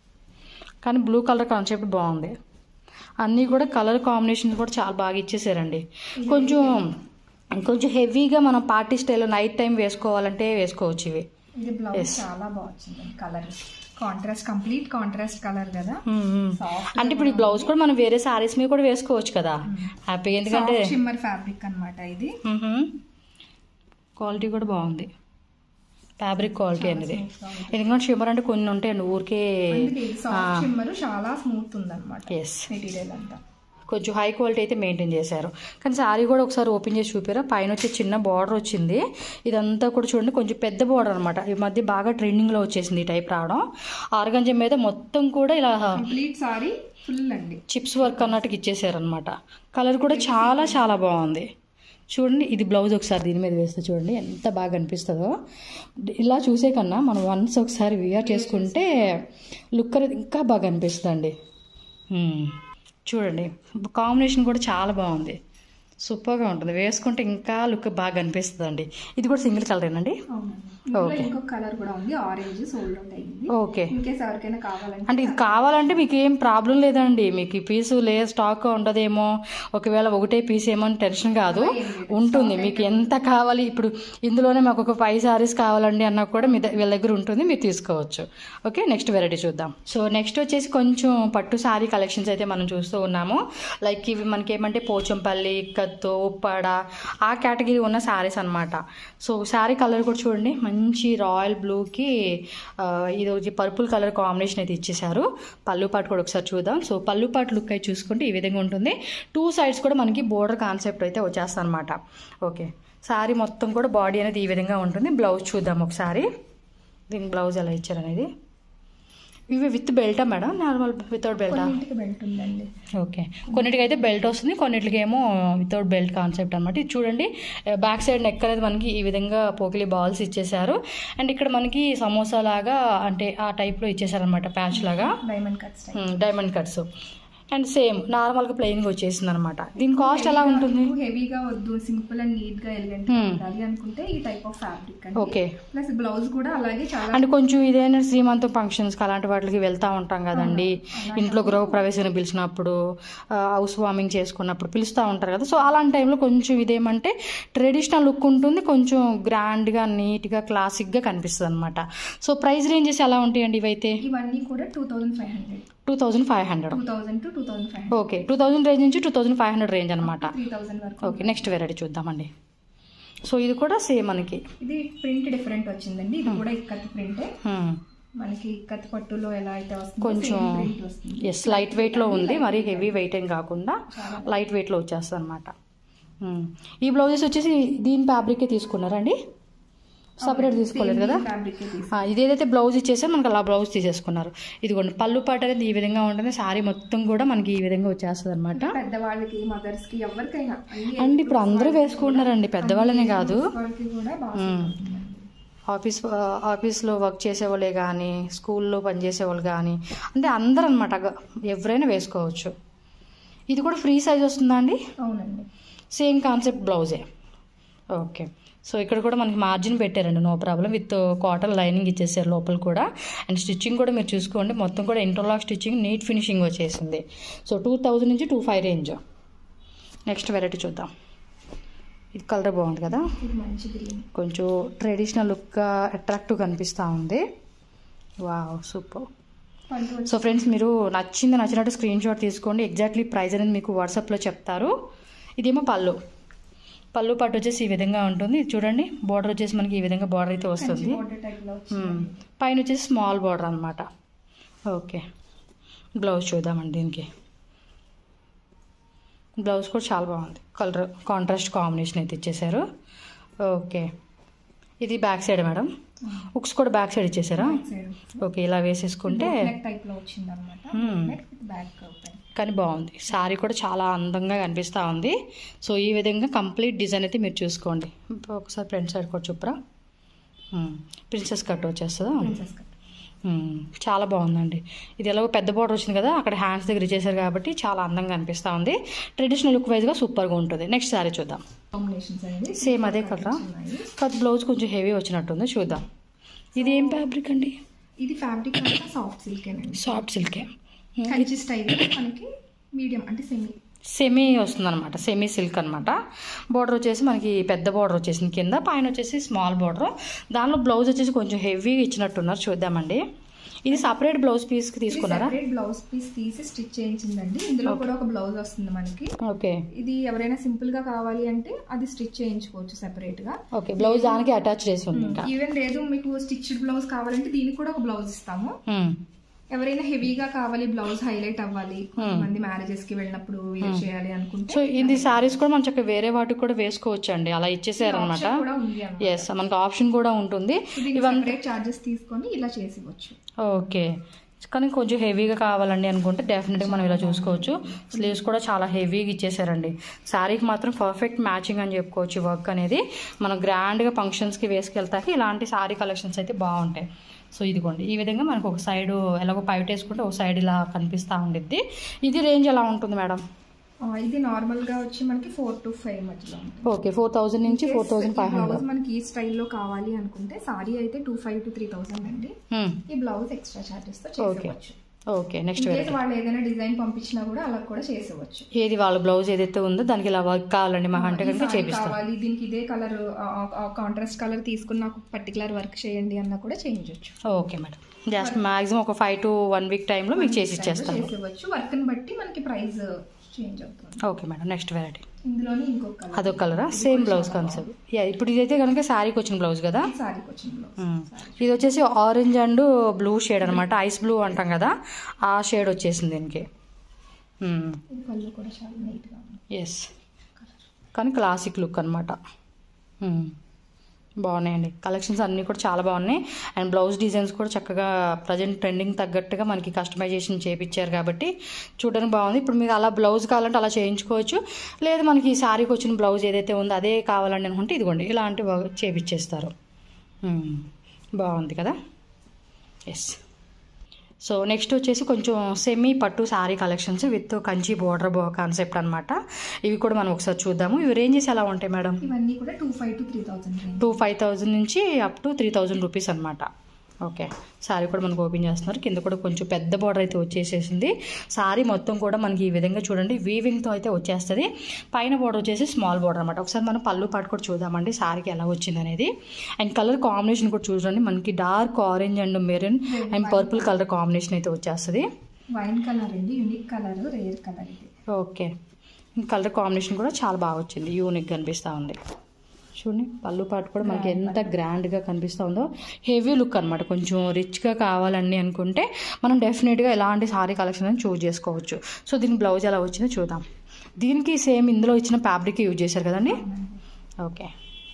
కానీ బ్లూ కలర్ కాన్సెప్ట్ బాగుంది అన్నీ కూడా కలర్ కాంబినేషన్ కూడా చాలా బాగా ఇచ్చేసారండి కొంచెం కొంచెం హెవీగా మనం పార్టీ స్టైల్ నైట్ టైం వేసుకోవాలంటే వేసుకోవచ్చు ఇవి ఇది బ్లౌజ్ చాలా బాగా వచ్చిందండి colour contrast complete contrast colour కదా సాఫ్ట్ అంటే ఇప్పుడు ఈ బ్లౌజ్ కూడా మనం వేరే సారీస్ మీద కూడా వేసుకోవచ్చు కదా హ్యాపీగా ఎందుకంటే షిమ్మర్ ఫ్యాబ్రిక్ అన్నమాట ఇది క్వాలిటీ కూడా బాగుంది ఫ్యాబ్రిక్ క్వాలిటీ అనేది ఎందుకంటే షిమ్మర్ అంటే కొన్ని ఉంటాయండి ఊరికే సాఫ్ట్ షిమ్మర్ చాలా స్మూత్ ఉందన్నమాట ఎస్ మెటీరియల్ అంతా కొంచెం హై క్వాలిటీ అయితే మెయింటైన్ చేశారు కానీ శారీ కూడా ఒకసారి ఓపెన్ చేసి చూపారా పైన వచ్చి చిన్న బార్డర్ వచ్చింది ఇదంతా కూడా చూడండి కొంచెం పెద్ద బార్డర్ అనమాట ఈ మధ్య బాగా ట్రెండింగ్లో వచ్చేసింది ఈ టైప్ రావడం ఆర్గంజం మీద మొత్తం కూడా ఇలా కంప్లీట్ సారీ ఫుల్ అండి చిప్స్ వర్క్ అన్నట్టుగా ఇచ్చేసారనమాట కలర్ కూడా చాలా చాలా బాగుంది చూడండి ఇది బ్లౌజ్ ఒకసారి దీని మీద వేస్తే చూడండి ఎంత బాగా అనిపిస్తుందో ఇలా చూసే కన్నా మనం వన్స్ ఒకసారి వియర్ చేసుకుంటే లుక్ అనేది ఇంకా బాగా అనిపిస్తుంది చూడండి కాంబినేషన్ కూడా చాలా బాగుంది సూపర్గా ఉంటుంది వేసుకుంటే ఇంకా లుక్ బాగా అనిపిస్తుంది అండి ఇది కూడా సింగిల్ కలరేనండి అవునండి ఇందులో ఇంకొక కలర్ కూడా ఉంది ఆరెంజ్ సోల్డ్ అవుట్ అయింది ఓకే ఇన్ కేస్ ఎవరికైనా కావాలంటే అంటే ఇది కావాలంటే మీకు ఏం ప్రాబ్లం లేదండి మీకు ఈ పీసు లే స్టాక్ ఉండదేమో ఒకవేళ ఒకటే పీస్ ఏమో అని టెన్షన్ కాదు ఉంటుంది మీకు ఎంత కావాలి ఇప్పుడు ఇందులోనే మాకు ఒక ఫైవ్ సారీస్ కావాలండి అన్నా కూడా మీ ద- వీళ్ళ దగ్గర ఉంటుంది మీరు తీసుకోవచ్చు ఓకే నెక్స్ట్ వెరైటీ చూద్దాం సో నెక్స్ట్ వచ్చేసి కొంచెం పట్టు సారీ కలెక్షన్స్ అయితే మనం చూస్తూ ఉన్నాము లైక్ ఇవి మనకి ఏమంటే పోచంపల్లి కత్తు ఉప్పాడ ఆ కేటగిరీ ఉన్న సారీస్ అన్నమాట సో శారీ కలర్ కూడా చూడండి మంచి రాయల్ బ్లూకి ఇది వచ్చి పర్పుల్ కలర్ కాంబినేషన్ అయితే ఇచ్చేసారు పళ్ళు పాటు కూడా ఒకసారి చూద్దాం సో పళ్ళు పాటు లుక్ అయితే చూసుకుంటే ఈ విధంగా ఉంటుంది టూ సైడ్స్ కూడా మనకి బోర్డర్ కాన్సెప్ట్ అయితే వచ్చేస్తుంది అనమాట ఓకే శారీ మొత్తం కూడా బాడీ అనేది ఈ విధంగా ఉంటుంది బ్లౌజ్ చూద్దాం ఒకసారి దీని బ్లౌజ్ ఎలా ఇచ్చారు అనేది ఇవి విత్ బెల్టా మేడం నార్మల్ వితౌట్ బెల్టా కొన్నింటికి బెల్ట్ ఉందండి ఓకే కొన్నిటికి అయితే బెల్ట్ వస్తుంది కొన్నిటికి ఏమో వితౌట్ బెల్ట్ కాన్సెప్ట్ అనమాట ఇది చూడండి బ్యాక్ సైడ్ నెక్ అనేది మనకి ఈ విధంగా పోకిలి బాల్స్ ఇచ్చేసారు అండ్ ఇక్కడ మనకి సమోసా లాగా అంటే ఆ టైప్లో ఇచ్చేసారనమాట ప్యాచ్ లాగా diamond cut style diamond cuts and same నార్మల్గా ప్లెయిన్గా వచ్చేసింది అనమాట దీని కాస్ట్ ఎలా ఉంటుంది హెవీగా వద్దు సింపుల్ అండ్ నీట్ గా ఎలిగెంట్ Hmm. ఉండాలి అనుకుంటే ఈ టైప్ ఆఫ్ ఫ్యాబ్రిక్ అండి ఓకే ప్లస్ బ్లౌజ్ కూడా అలాగే చాలా అంటే కొంచెం ఇదేనా శ్రీమంతం ఫంక్షన్స్కి అలాంటి వాటికి వెళ్తూ ఉంటాం కదండి ఇంట్లో గృహ ప్రవేశం పిలిచినప్పుడు హౌస్ వార్మింగ్ చేసుకున్నప్పుడు పిలుస్తూ ఉంటారు కదా సో అలాంటి టైంలో కొంచెం ఇదేమంటే ట్రెడిషనల్ లుక్ ఉంటుంది కొంచెం గ్రాండ్గా నీట్గా క్లాసిక్గా కనిపిస్తుంది అనమాట సో ప్రైస్ రేంజెస్ ఎలా ఉంటాయండి ఇవైతే ఇవన్నీ కూడా two thousand five hundred two thousand five hundred two thousand to two thousand five hundred okay two thousand range నుంచి two thousand five hundred range అనమాట త్రీ థౌసండ్ వరకు ఓకే నెక్స్ట్ వెరైటీ చూద్దామండి so ఇది కూడా సేమ్ మనకి ఇది print different వచ్చిందండి ఇది కూడా ఇక్కత్ ప్రింటే హ్మ్. మనకి ఇక్కత్ పట్టులో ఎలా అయితే వస్తుందో కొంచెం same print వస్తుంది ఎస్ లైట్ వెయిట్లో ఉంది మరి హెవీ వెయిట్ ఏం కాకుండా లైట్ వెయిట్లో వచ్చేస్తుంది అనమాట ఈ బ్లౌజెస్ వచ్చేసి దీని ఫ్యాబ్రికే తీసుకున్నారండి సపరేట్ తీసుకోలేదు కదా ఫ్యాబ్రిక్ ఆ, ఇది ఏదైతే బ్లౌజ్ ఇచ్చేసా మనకి అలా బ్లౌజ్ తీసేసుకున్నారు ఇదిగోండి పళ్ళు పాట అనేది ఈ విధంగా ఉంటుంది శారీ మొత్తం కూడా మనకి ఈ విధంగా వచ్చేస్తుంది అనమాట పెద్దవాళ్ళకి మదర్స్ కి ఎవరికైనా అన్ని అండ్ ఇప్పుడు అందరూ వేసుకుంటున్నారండి పెద్దవాళ్ళనే కాదు వాళ్ళకి కూడా బాగా suit అవుతుందండి. ఆఫీస్ ఆఫీస్లో వర్క్ చేసేవాళ్ళే కానీ స్కూల్లో పనిచేసేవాళ్ళు కానీ అంటే అందరూ అనమాట ఎవరైనా వేసుకోవచ్చు ఇది కూడా ఫ్రీ సైజ్ వస్తుందా అండి అవునండి సేమ్ కాన్సెప్ట్ బ్లౌజే ఓకే సో ఇక్కడ కూడా మనకి మార్జిన్ పెట్టారండి no problem with cotton lining ఇచ్చేసారు లోపల కూడా అండ్ స్టిచ్చింగ్ కూడా మీరు చూసుకోండి మొత్తం కూడా ఇంటర్లాక్ స్టిచ్చింగ్ నీట్ ఫినిషింగ్ వచ్చేసింది సో టూ థౌజండ్ నుంచి two five range next variety చూద్దాం ఇది కలర్ బాగుంది కదా ఇది మంచి గ్రీన్ కొంచెం ట్రెడిషనల్ లుక్గా అట్రాక్టివ్ కనిపిస్తూ ఉంది వావ్ సూపర్ పళ్ళు సో ఫ్రెండ్స్ మీరు నచ్చింది నచ్చినట్టు స్క్రీన్ షాట్ తీసుకోండి ఎగ్జాక్ట్లీ ప్రైస్ అనేది మీకు వాట్సాప్లో చెప్తారు ఇదేమో పళ్ళు పళ్ళు పట్టు వచ్చేసి ఈ విధంగా ఉంటుంది ఇది చూడండి బార్డర్ వచ్చేసి మనకి ఈ విధంగా బార్డర్ అయితే వస్తుంది బోర్డర్ టైప్ లో మ్మ్. వచ్చింది పైన వచ్చేసి స్మాల్ బార్డర్ అనమాట ఓకే బ్లౌజ్ చూద్దామండి దీనికి బ్లౌజ్ కూడా చాలా బాగుంది కలర్ కాంట్రాస్ట్ కాంబినేషన్ అయితే ఇచ్చేసారు ఓకే ఇది బ్యాక్ సైడ్ మేడం ఉక్స్ కూడా బ్యాక్ సైడ్ ఇచ్చేసారా సైడ్ ఓకే ఇలా వేసేసుకుంటే నెక్ టైప్ లో వచ్చింది అనమాట మ్మ్. నెక్ విత్ బ్యాక్ ఓపెన్ కానీ బాగుంది శారీ కూడా చాలా అందంగా కనిపిస్తూ ఉంది సో ఈ విధంగా కంప్లీట్ డిజైన్ అయితే మీరు చూసుకోండి ఒకసారి ఫ్రంట్ సైడ్ కూడా చూపరా ప్రిన్సెస్ కట్ వచ్చేస్తుందా ప్రిన్సెస్ కట్ మ్మ్. చాలా బాగుందండి ఇది ఎలాగో పెద్ద బార్డర్ వచ్చింది కదా అక్కడ హ్యాండ్స్ దగ్గర ఇచ్చేసారు కాబట్టి చాలా అందంగా అనిపిస్తూ ఉంది ట్రెడిషనల్ లుక్ వైజ్గా సూపర్గా ఉంటుంది నెక్స్ట్ శారీ చూద్దాం కాంబినేషన్స్ అనేది సేమ్ అదే కలరా ఉన్నాయి కాదు బ్లౌజ్ కొంచెం హెవీ వచ్చినట్టుంది చూద్దాం ఇది ఏం ఫ్యాబ్రిక్ అండి ఇది ఫ్యాబ్రిక్ అంతా సాఫ్ట్ సిల్క్ అండి సాఫ్ట్ సిల్కే కంచి స్టైల్ మనకి మీడియం అంటే సెమీ సెమీ వస్తుంది అనమాట సెమీ సిల్క్ అనమాట బార్డర్ వచ్చేసి మనకి పెద్ద బార్డర్ వచ్చేసింది కింద పైన వచ్చేసి స్మాల్ బార్డర్ దానిలో బ్లౌజ్ వచ్చేసి కొంచెం హెవీగా ఇచ్చినట్టున్నారు చూద్దామండి ఇది సపరేట్ బ్లౌజ్ పీస్కి తీసుకున్నారా సెపరేట్ బ్లౌజ్ పీస్ తీసి స్టిచ్ చేయించిందండి ఇందులో కూడా ఒక బ్లౌజ్ వస్తుంది మనకి ఓకే ఇది ఎవరైనా సింపుల్ గా కావాలి అంటే అది స్టిచ్ చేయించుకోవచ్చు సెపరేట్ గా ఓకే బ్లౌజ్ దానికి అటాచ్ చేసి ఉంది ఇంకా ఈవెన్ లేదు మీకు స్టిచ్డ్ బ్లౌజ్ కావాలంటే దీనికి కూడా ఒక బ్లౌజ్ ఇస్తాము మ్మ్. ఎవరైనా హెవీగా కావాలి బ్లౌజ్ హైలైట్ అవ్వాలి కొంతమంది మ్యారేజెస్ కి వెళ్ళినప్పుడు వేర్ చేయాలి అనుకుంటే సో ఇది శారీస్ కూడా మనం చక్కగా వేరే వాటికి కూడా వేసుకోవచ్చు అండి అలా ఇచ్చేసారు అనమాట option కూడా ఉంది అన్నమాట. ఎస్ మనకు ఆప్షన్ కూడా ఉంటుంది దీనికి సెపరేట్ చార్జెస్ తీసుకొని ఇలా చేసి ఇవ్వచ్చు ఓకే కానీ కొంచెం హెవీగా కావాలండి అనుకుంటే డెఫినెట్గా మనం ఇలా చూసుకోవచ్చు స్లీవ్స్ కూడా చాలా హెవీగా ఇచ్చేసారండి శారీకి మాత్రం పర్ఫెక్ట్ మ్యాచింగ్ అని చెప్పుకోవచ్చు వర్క్ అనేది మనం గ్రాండ్గా ఫంక్షన్స్కి వేసుకెళ్తాకి ఇలాంటి శారీ కలెక్షన్స్ అయితే బాగుంటాయి సో ఇదిగోండి ఈ విధంగా మనకు ఒక సైడ్ ఎలాగో పైట వేసుకుంటే ఒక సైడ్ ఇలా కనిపిస్తూ ఉండిద్ది ఇది రేంజ్ ఎలా ఉంటుంది మేడం ఆ, ఇది నార్మల్ గా వచ్చి మనకి ఫోర్ టు ఫైవ్ మధ్యలో ఉంటుంది ఓకే ఫోర్ థౌజండ్ నుంచి four thousand five blouse hundred మనకి ఈ స్టైల్లో కావాలి అనుకుంటే సారీ అయితే two five to three thousand అండి ఈ బ్లౌజ్ ఎక్స్ట్రా చార్జెస్ తో ఓకే చేసేవచ్చు okay next in case variety వాళ్ళు ఏదైనా డిజైన్ పంపించినా కూడా అలా కూడా చేసేవచ్చు ఏది వాళ్ళ బ్లౌజ్ ఏదైతే ఉందో దానికి ఇలా వర్క్ కావాలండి మా అంటే ఈ కనుక సారీ చేపిస్తాం కావాలి దీనికి ఇదే కలర్ కాంట్రాస్ట్ కలర్ తీసుకుని నాకు పర్టికులర్ వర్క్ చేయండి అన్నా కూడా చేయించవచ్చు ఓకే మేడం జస్ట్ మాక్సిమం ఒక ఫైవ్ టు వన్ వీక్ టైంలో మీకు చేసి ఇచ్చేస్తాను చేసేవచ్చు వర్క్ ని బట్టి మనకి ప్రైస్ చేంజ్ అవుతుంది ఓకే మేడం నెక్స్ట్ వెరైటీ ఇందులోనే ఇంకొక కలర్ అదొక కలరా సేమ్ బ్లౌజ్ కాన్సెప్ట్ యా ఇప్పుడు ఇదైతే కనుక శారీకి వచ్చిన బ్లౌజ్ కదా సారీకి వచ్చిన బ్లౌజ్ మ్మ్. ఇది వచ్చేసి ఆరెంజ్ అండ్ బ్లూ షేడ్ అనమాట ఐస్ బ్లూ అంటాం కదా ఆ షేడ్ వచ్చేసింది దీనికి ఇది పళ్ళు కూడా చాలా నీట్ గా ఉంది ఎస్ కానీ క్లాసిక్ లుక్ అనమాట బాగున్నాయండి కలెక్షన్స్ అన్నీ కూడా చాలా బాగున్నాయి అండ్ బ్లౌజ్ డిజైన్స్ కూడా చక్కగా ప్రజెంట్ ట్రెండింగ్ తగ్గట్టుగా మనకి కస్టమైజేషన్ చేయించారు కాబట్టి చూడడానికి బాగుంది ఇప్పుడు మీరు అలా బ్లౌజ్ కావాలంటే అలా చేయించుకోవచ్చు లేదు మనకి ఈ శారీకి వచ్చిన బ్లౌజ్ ఏదైతే ఉందో అదే కావాలండి అనుకుంటే ఇదిగోండి ఇలాంటి చేపించేస్తారు మ్మ్. బాగుంది కదా ఎస్ సో నెక్స్ట్ వచ్చేసి కొంచెం semi pattu sari collections with Kanchi border బో కాన్సెప్ట్ అనమాట ఇవి కూడా మనం ఒకసారి చూద్దాము ఇవి రేంజెస్ ఎలా ఉంటాయి మేడం ఇవన్నీ కూడా two five to three thousand range two five thousand నుంచి up to three thousand rupees అనమాట ఓకే శారీ కూడా మనకు ఓపెన్ చేస్తున్నారు కింద కూడా కొంచెం పెద్ద బార్డర్ అయితే వచ్చేసేసింది శారీ మొత్తం కూడా మనకి ఈ విధంగా చూడండి వీవింగ్తో అయితే వచ్చేస్తుంది పైన బార్డర్ వచ్చేసి స్మాల్ బార్డర్ అనమాట ఒకసారి మనం పళ్ళు పాటు కూడా చూద్దామండి శారీకి ఎలా వచ్చింది అనేది అండ్ కలర్ కాంబినేషన్ కూడా చూడండి మనకి dark orange and maroon and purple colour combination అయితే వచ్చేస్తుంది వైన్ కలర్ అండి యూనిక్ కలర్ రేర్ కలర్ ఇది ఓకే కలర్ కాంబినేషన్ కూడా చాలా బాగా వచ్చింది యూనిక్ అనిపిస్తూ ఉంది చూడండి పళ్ళు పాటు కూడా మనకి ఎంత గ్రాండ్గా కనిపిస్తుందో హెవీ లుక్ అనమాట కొంచెం రిచ్గా కావాలని అనుకుంటే మనం డెఫినెట్గా ఎలాంటి సారీ కలెక్షన్ అని చూస్ చేసుకోవచ్చు సో దీనికి బ్లౌజ్ ఎలా వచ్చిందో చూద్దాం దీనికి సేమ్ ఇందులో ఇచ్చిన ఫ్యాబ్రిక్ యూజ్ చేశారు కదండి ఓకే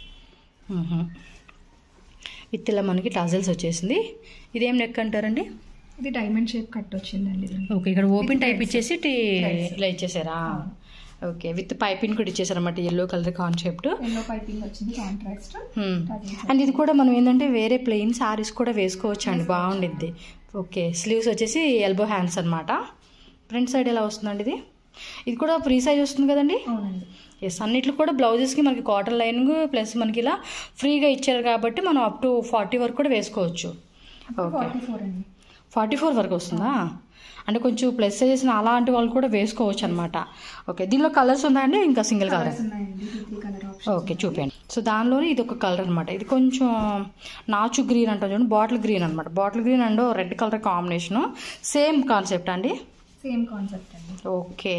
విత్ ఇలా మనకి టజల్స్ వచ్చేసింది ఇదేం నెక్ అంటారండి ఇది డైమండ్ షేప్ కట్ వచ్చిందండి ఇది. ఓకే ఇక్కడ ఓపెన్ టైప్ ఇచ్చేసి టీ- Threads. ఇలా ఇచ్చేసారా ఓకే విత్ పైపింగ్ కూడా ఇచ్చేసారు అన్నమాట yellow colour concept yellow piping వచ్చింది కాంట్రాస్ట్ అండ్ ఇది కూడా మనం ఏంటంటే వేరే ప్లెయిన్ సారీస్ కూడా వేసుకోవచ్చు అండి బాగుండిద్ది ఓకే స్లీవ్స్ వచ్చేసి ఎల్బో హ్యాండ్స్ అనమాట ఫ్రంట్ సైడ్ ఎలా వస్తుందండి ఇది ఇది కూడా ఫ్రీ సైజ్ వస్తుంది కదండి అవునండి ఎస్ అన్నిట్లో కూడా బ్లౌజెస్కి మనకి కాటన్ లైనింగ్ ప్లస్ మనకి ఇలా ఫ్రీగా ఇచ్చారు కాబట్టి మనం అప్ టు ఫార్టీ వరకు కూడా వేసుకోవచ్చు ఓకే ఫార్టీ ఫోర్ అండి ఫార్టీ ఫోర్ వరకు వస్తుందా అంటే కొంచెం ప్లస్ సైజెస్ అలాంటి వాళ్ళు కూడా వేసుకోవచ్చు అనమాట ఓకే దీనిలో కలర్స్ ఉందా ఇంకా సింగిల్ కలర్ కలర్స్ ఉన్నాయండి two three colour option okay చూపించండి సో దానిలోనే ఇది ఒక కలర్ అనమాట ఇది కొంచెం నాచు గ్రీన్ అంటాం చూడండి బాటిల్ గ్రీన్ అనమాట bottle green and red colour combination same concept అండి సేమ్ కాన్సెప్ట్ అండి ఓకే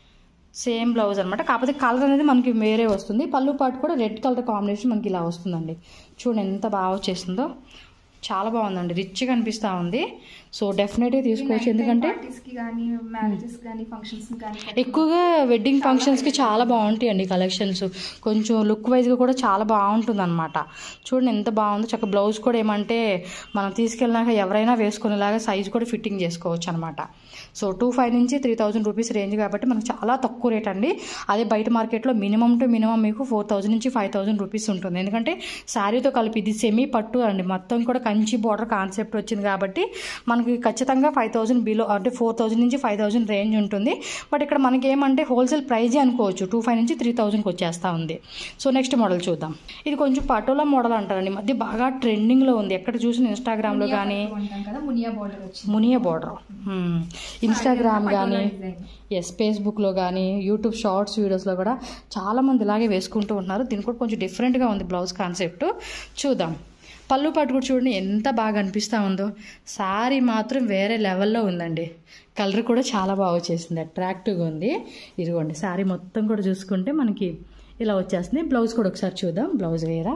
సేమ్ బ్లౌజ్ అనమాట కాకపోతే కలర్ అనేది మనకి వేరే వస్తుంది పళ్ళు పాటు కూడా రెడ్ కలర్ కాంబినేషన్ మనకి ఇలా వస్తుందండి చూడండి ఎంత బాగా వచ్చేసిందో చాలా బాగుందండి రిచ్గా అనిపిస్తూ ఉంది సో డెఫినెట్గా తీసుకోవచ్చు ఎందుకంటే పార్టీస్ కి కానీ మ్యారేజెస్ కానీ ఫంక్షన్స్ కానీ ఎక్కువగా వెడ్డింగ్ ఫంక్షన్స్కి చాలా బాగుంటాయండి కలెక్షన్స్ కొంచెం లుక్ వైజ్గా కూడా చాలా బాగుంటుంది అనమాట చూడండి ఎంత బాగుందో చక్క బ్లౌజ్ కూడా ఏమంటే మనం తీసుకెళ్ళినాక ఎవరైనా వేసుకునేలాగా సైజ్ కూడా ఫిట్టింగ్ చేసుకోవచ్చు అనమాట సో టూ ఫైవ్ నుంచి త్రీ థౌజండ్ రూపీస్ రేంజ్ కాబట్టి మనకు చాలా తక్కువ రేట్ అండి అదే బయట మార్కెట్లో మినిమం టు మినిమం మీకు ఫోర్ థౌజండ్ నుంచి ఫైవ్ థౌజండ్ రూపీస్ ఉంటుంది ఎందుకంటే శారీతో కలిపి ఇది సెమీ పట్టు అండి మొత్తం కూడా కంచి బార్డర్ కాన్సెప్ట్ వచ్చింది కాబట్టి మనకి ఖచ్చితంగా ఫైవ్ థౌజండ్ బిలో అంటే ఫోర్ థౌజండ్ నుంచి ఫైవ్ థౌజండ్ రేంజ్ ఉంటుంది బట్ ఇక్కడ మనకి ఏమంటే హోల్సేల్ ప్రైజే అనుకోవచ్చు టూ ఫైవ్ నుంచి త్రీ థౌజండ్కి వచ్చేస్తూ ఉంది సో నెక్స్ట్ మోడల్ చూద్దాం ఇది కొంచెం పటోలా మోడల్ అంటారండి ఈ మధ్య బాగా ట్రెండింగ్లో ఉంది ఎక్కడ చూసిన ఇన్స్టాగ్రామ్లో కానీ అంటాం కదా మునియా బార్డర్ వచ్చింది మునియా బార్డర్ ఇన్స్టాగ్రామ్ కానీ డిజైన్ ఎస్ ఫేస్బుక్లో కానీ యూట్యూబ్ షార్ట్స్ వీడియోస్లో కూడా చాలామంది ఇలాగే వేసుకుంటూ ఉన్నారు దీనికి కూడా కొంచెం డిఫరెంట్గా ఉంది బ్లౌజ్ కాన్సెప్ట్ చూద్దాం పళ్ళు పట్టు కూడా చూడండి ఎంత బాగా అనిపిస్తూ ఉందో శారీ మాత్రం వేరే లెవెల్లో ఉందండి కలర్ కూడా చాలా బాగా వచ్చేసింది అట్రాక్టివ్గా ఉంది ఇదిగోండి శారీ మొత్తం కూడా చూసుకుంటే మనకి ఇలా వచ్చేస్తుంది బ్లౌజ్ కూడా ఒకసారి చూద్దాం బ్లౌజ్ వేరా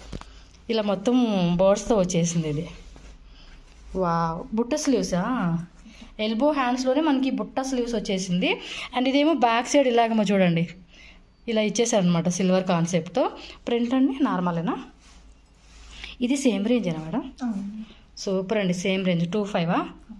ఇలా మొత్తం బర్డ్స్తో వచ్చేసింది ఇది వా బుట్ట స్లీవ్సా ఎల్బో హ్యాండ్స్లోనే మనకి బుట్ట స్లీవ్స్ వచ్చేసింది అండ్ ఇదేమో బ్యాక్ సైడ్ ఇలాగమో చూడండి ఇలా ఇచ్చేసారు అనమాట సిల్వర్ కాన్సెప్ట్తో ప్రింట్ అండి నార్మలేనా ఇది సేమ్ రేంజేనా మేడం అవునండి సూపర్ అండి సేమ్ రేంజ్ టూ ఫైవా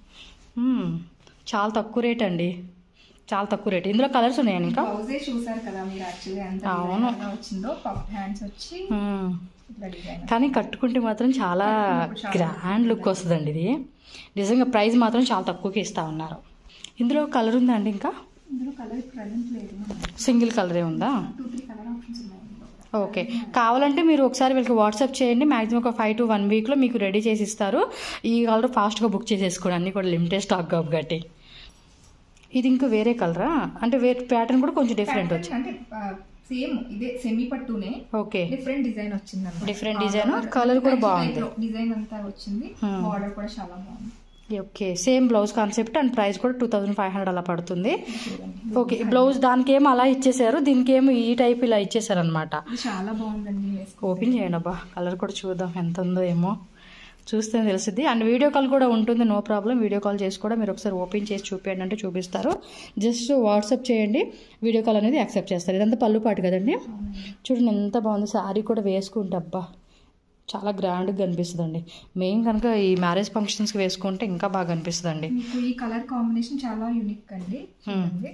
చాలా తక్కువ రేట్ అండి చాలా తక్కువ రేట్ ఇందులో కలర్స్ ఉన్నాయండి ఇంకా బ్లౌజే చూసారు కదా మీరు యాక్చువల్లీ ఎంత అవును. design గా వచ్చిందో పఫ్ హ్యాండ్స్ వచ్చి మ్మ్. ఇట్లా డిజైన్ కానీ కట్టుకుంటే మాత్రం చాలా చాలా గ్రాండ్ లుక్ వస్తుందండి ఇది నిజంగా ప్రైస్ మాత్రం చాలా తక్కువకి ఇస్తా ఉన్నారు ఇందులో కలర్ ఉందా అండి ఇంకా ఇందులో కలర్ ప్రజెంట్ లేదు సింగిల్ కలరే ఉందా టూ త్రీ కలర్ ఆప్షన్స్ ఉన్నాయి ఓకే కావాలంటే మీరు ఒకసారి వీళ్ళకి వాట్సాప్ చేయండి మాక్సిమం ఒక ఫైవ్ టు వన్ వీక్లో మీకు రెడీ చేసి ఇస్తారు ఈ కలర్ ఫాస్ట్గా బుక్ చేసేసుకోండి అన్నీ కూడా లిమిటెడ్ స్టాక్ కాబట్టి ఇది ఇంకా వేరే కలరా అంటే వేరే ప్యాటర్న్ కూడా కొంచెం డిఫరెంట్ వచ్చి అంటే సేమ్ ఇదే సెమీ పట్టునే ఓకే డిఫరెంట్ డిజైన్ వచ్చింది Different design, colour కూడా బాగుంది. డిజైన్ అంతా వచ్చింది Hmm. బార్డర్ కూడా చాలా బాగుంది okay same blouse concept and price కూడా టూ థౌజండ్ ఫైవ్ హండ్రెడ్ అలా పడుతుంది చూడండి ఓకే బ్లౌజ్ దానికి ఏమో అలా ఇచ్చేసారు దీనికి ఏమో ఈ టైప్ ఇలా ఇచ్చేసారు అనమాట ఇది చాలా బాగుందండి వేసుకో ఓపెన్ చేయండి అబ్బా కలర్ కూడా చూద్దాం ఎంత ఉందో ఏమో చూస్తే తెలిసింది అండ్ వీడియో కాల్ కూడా ఉంటుంది నో ప్రాబ్లం వీడియో కాల్ చేసి కూడా మీరు ఒకసారి ఓపెన్ చేసి చూపించండి అంటే చూపిస్తారు జస్ట్ వాట్సాప్ చేయండి వీడియో కాల్ అనేది యాక్సెప్ట్ చేస్తారు ఇదంతా పళ్ళు పాటు కదండి చూడండి ఎంత బాగుంది శారీ కూడా వేసుకుంటే అబ్బా చాలా గ్రాండ్గా కనిపిస్తుందండి మెయిన్ కనుక ఈ మ్యారేజ్ ఫంక్షన్స్కి వేసుకుంటే ఇంకా బాగా కనిపిస్తుందండి మీకు ఈ కలర్ కాంబినేషన్ చాలా యూనిక్ అండి చూడండి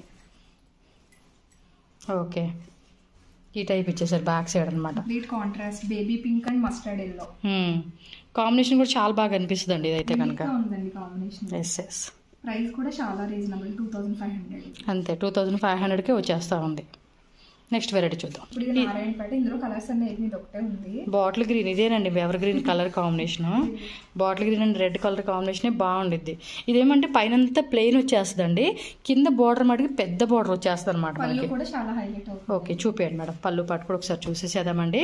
ఓకే ఈ టైప్ ఇచ్చేసారు బ్యాక్ సైడ్ అనమాట complete contrast baby pink and mustard yellow combination కూడా చాలా బాగా అనిపిస్తుందండి ఇదైతే కనుక ఉందండి కాంబినేషన్ ఎస్ ఎస్ ప్రైస్ కూడా చాలా reasonable two thousand five hundred అంతే టూ థౌజండ్ ఫైవ్ హండ్రెడ్కే వచ్చేస్తూ ఉంది నెక్స్ట్ వెరైటీ చూద్దాం ఇప్పుడు ఇది నారాయణపేట ఇందులో కలర్స్ అన్నీ ఇది ఒకటే ఉంది బాటిల్ గ్రీన్ ఇదేనండి evergreen colour combination bottle green and red colour combination బాగుండిద్ది ఇదేమంటే పైనంతా ప్లెయిన్ వచ్చేస్తుందండి కింద బోర్డర్ మటుకు పెద్ద బోర్డర్ వచ్చేస్తుంది అనమాట పళ్ళు మనకి కూడా చాలా హైలైట్ అవుతుంది ఓకే చూపించండి మేడం పళ్ళు పాటు కూడా ఒకసారి చూసేసేద్దామండి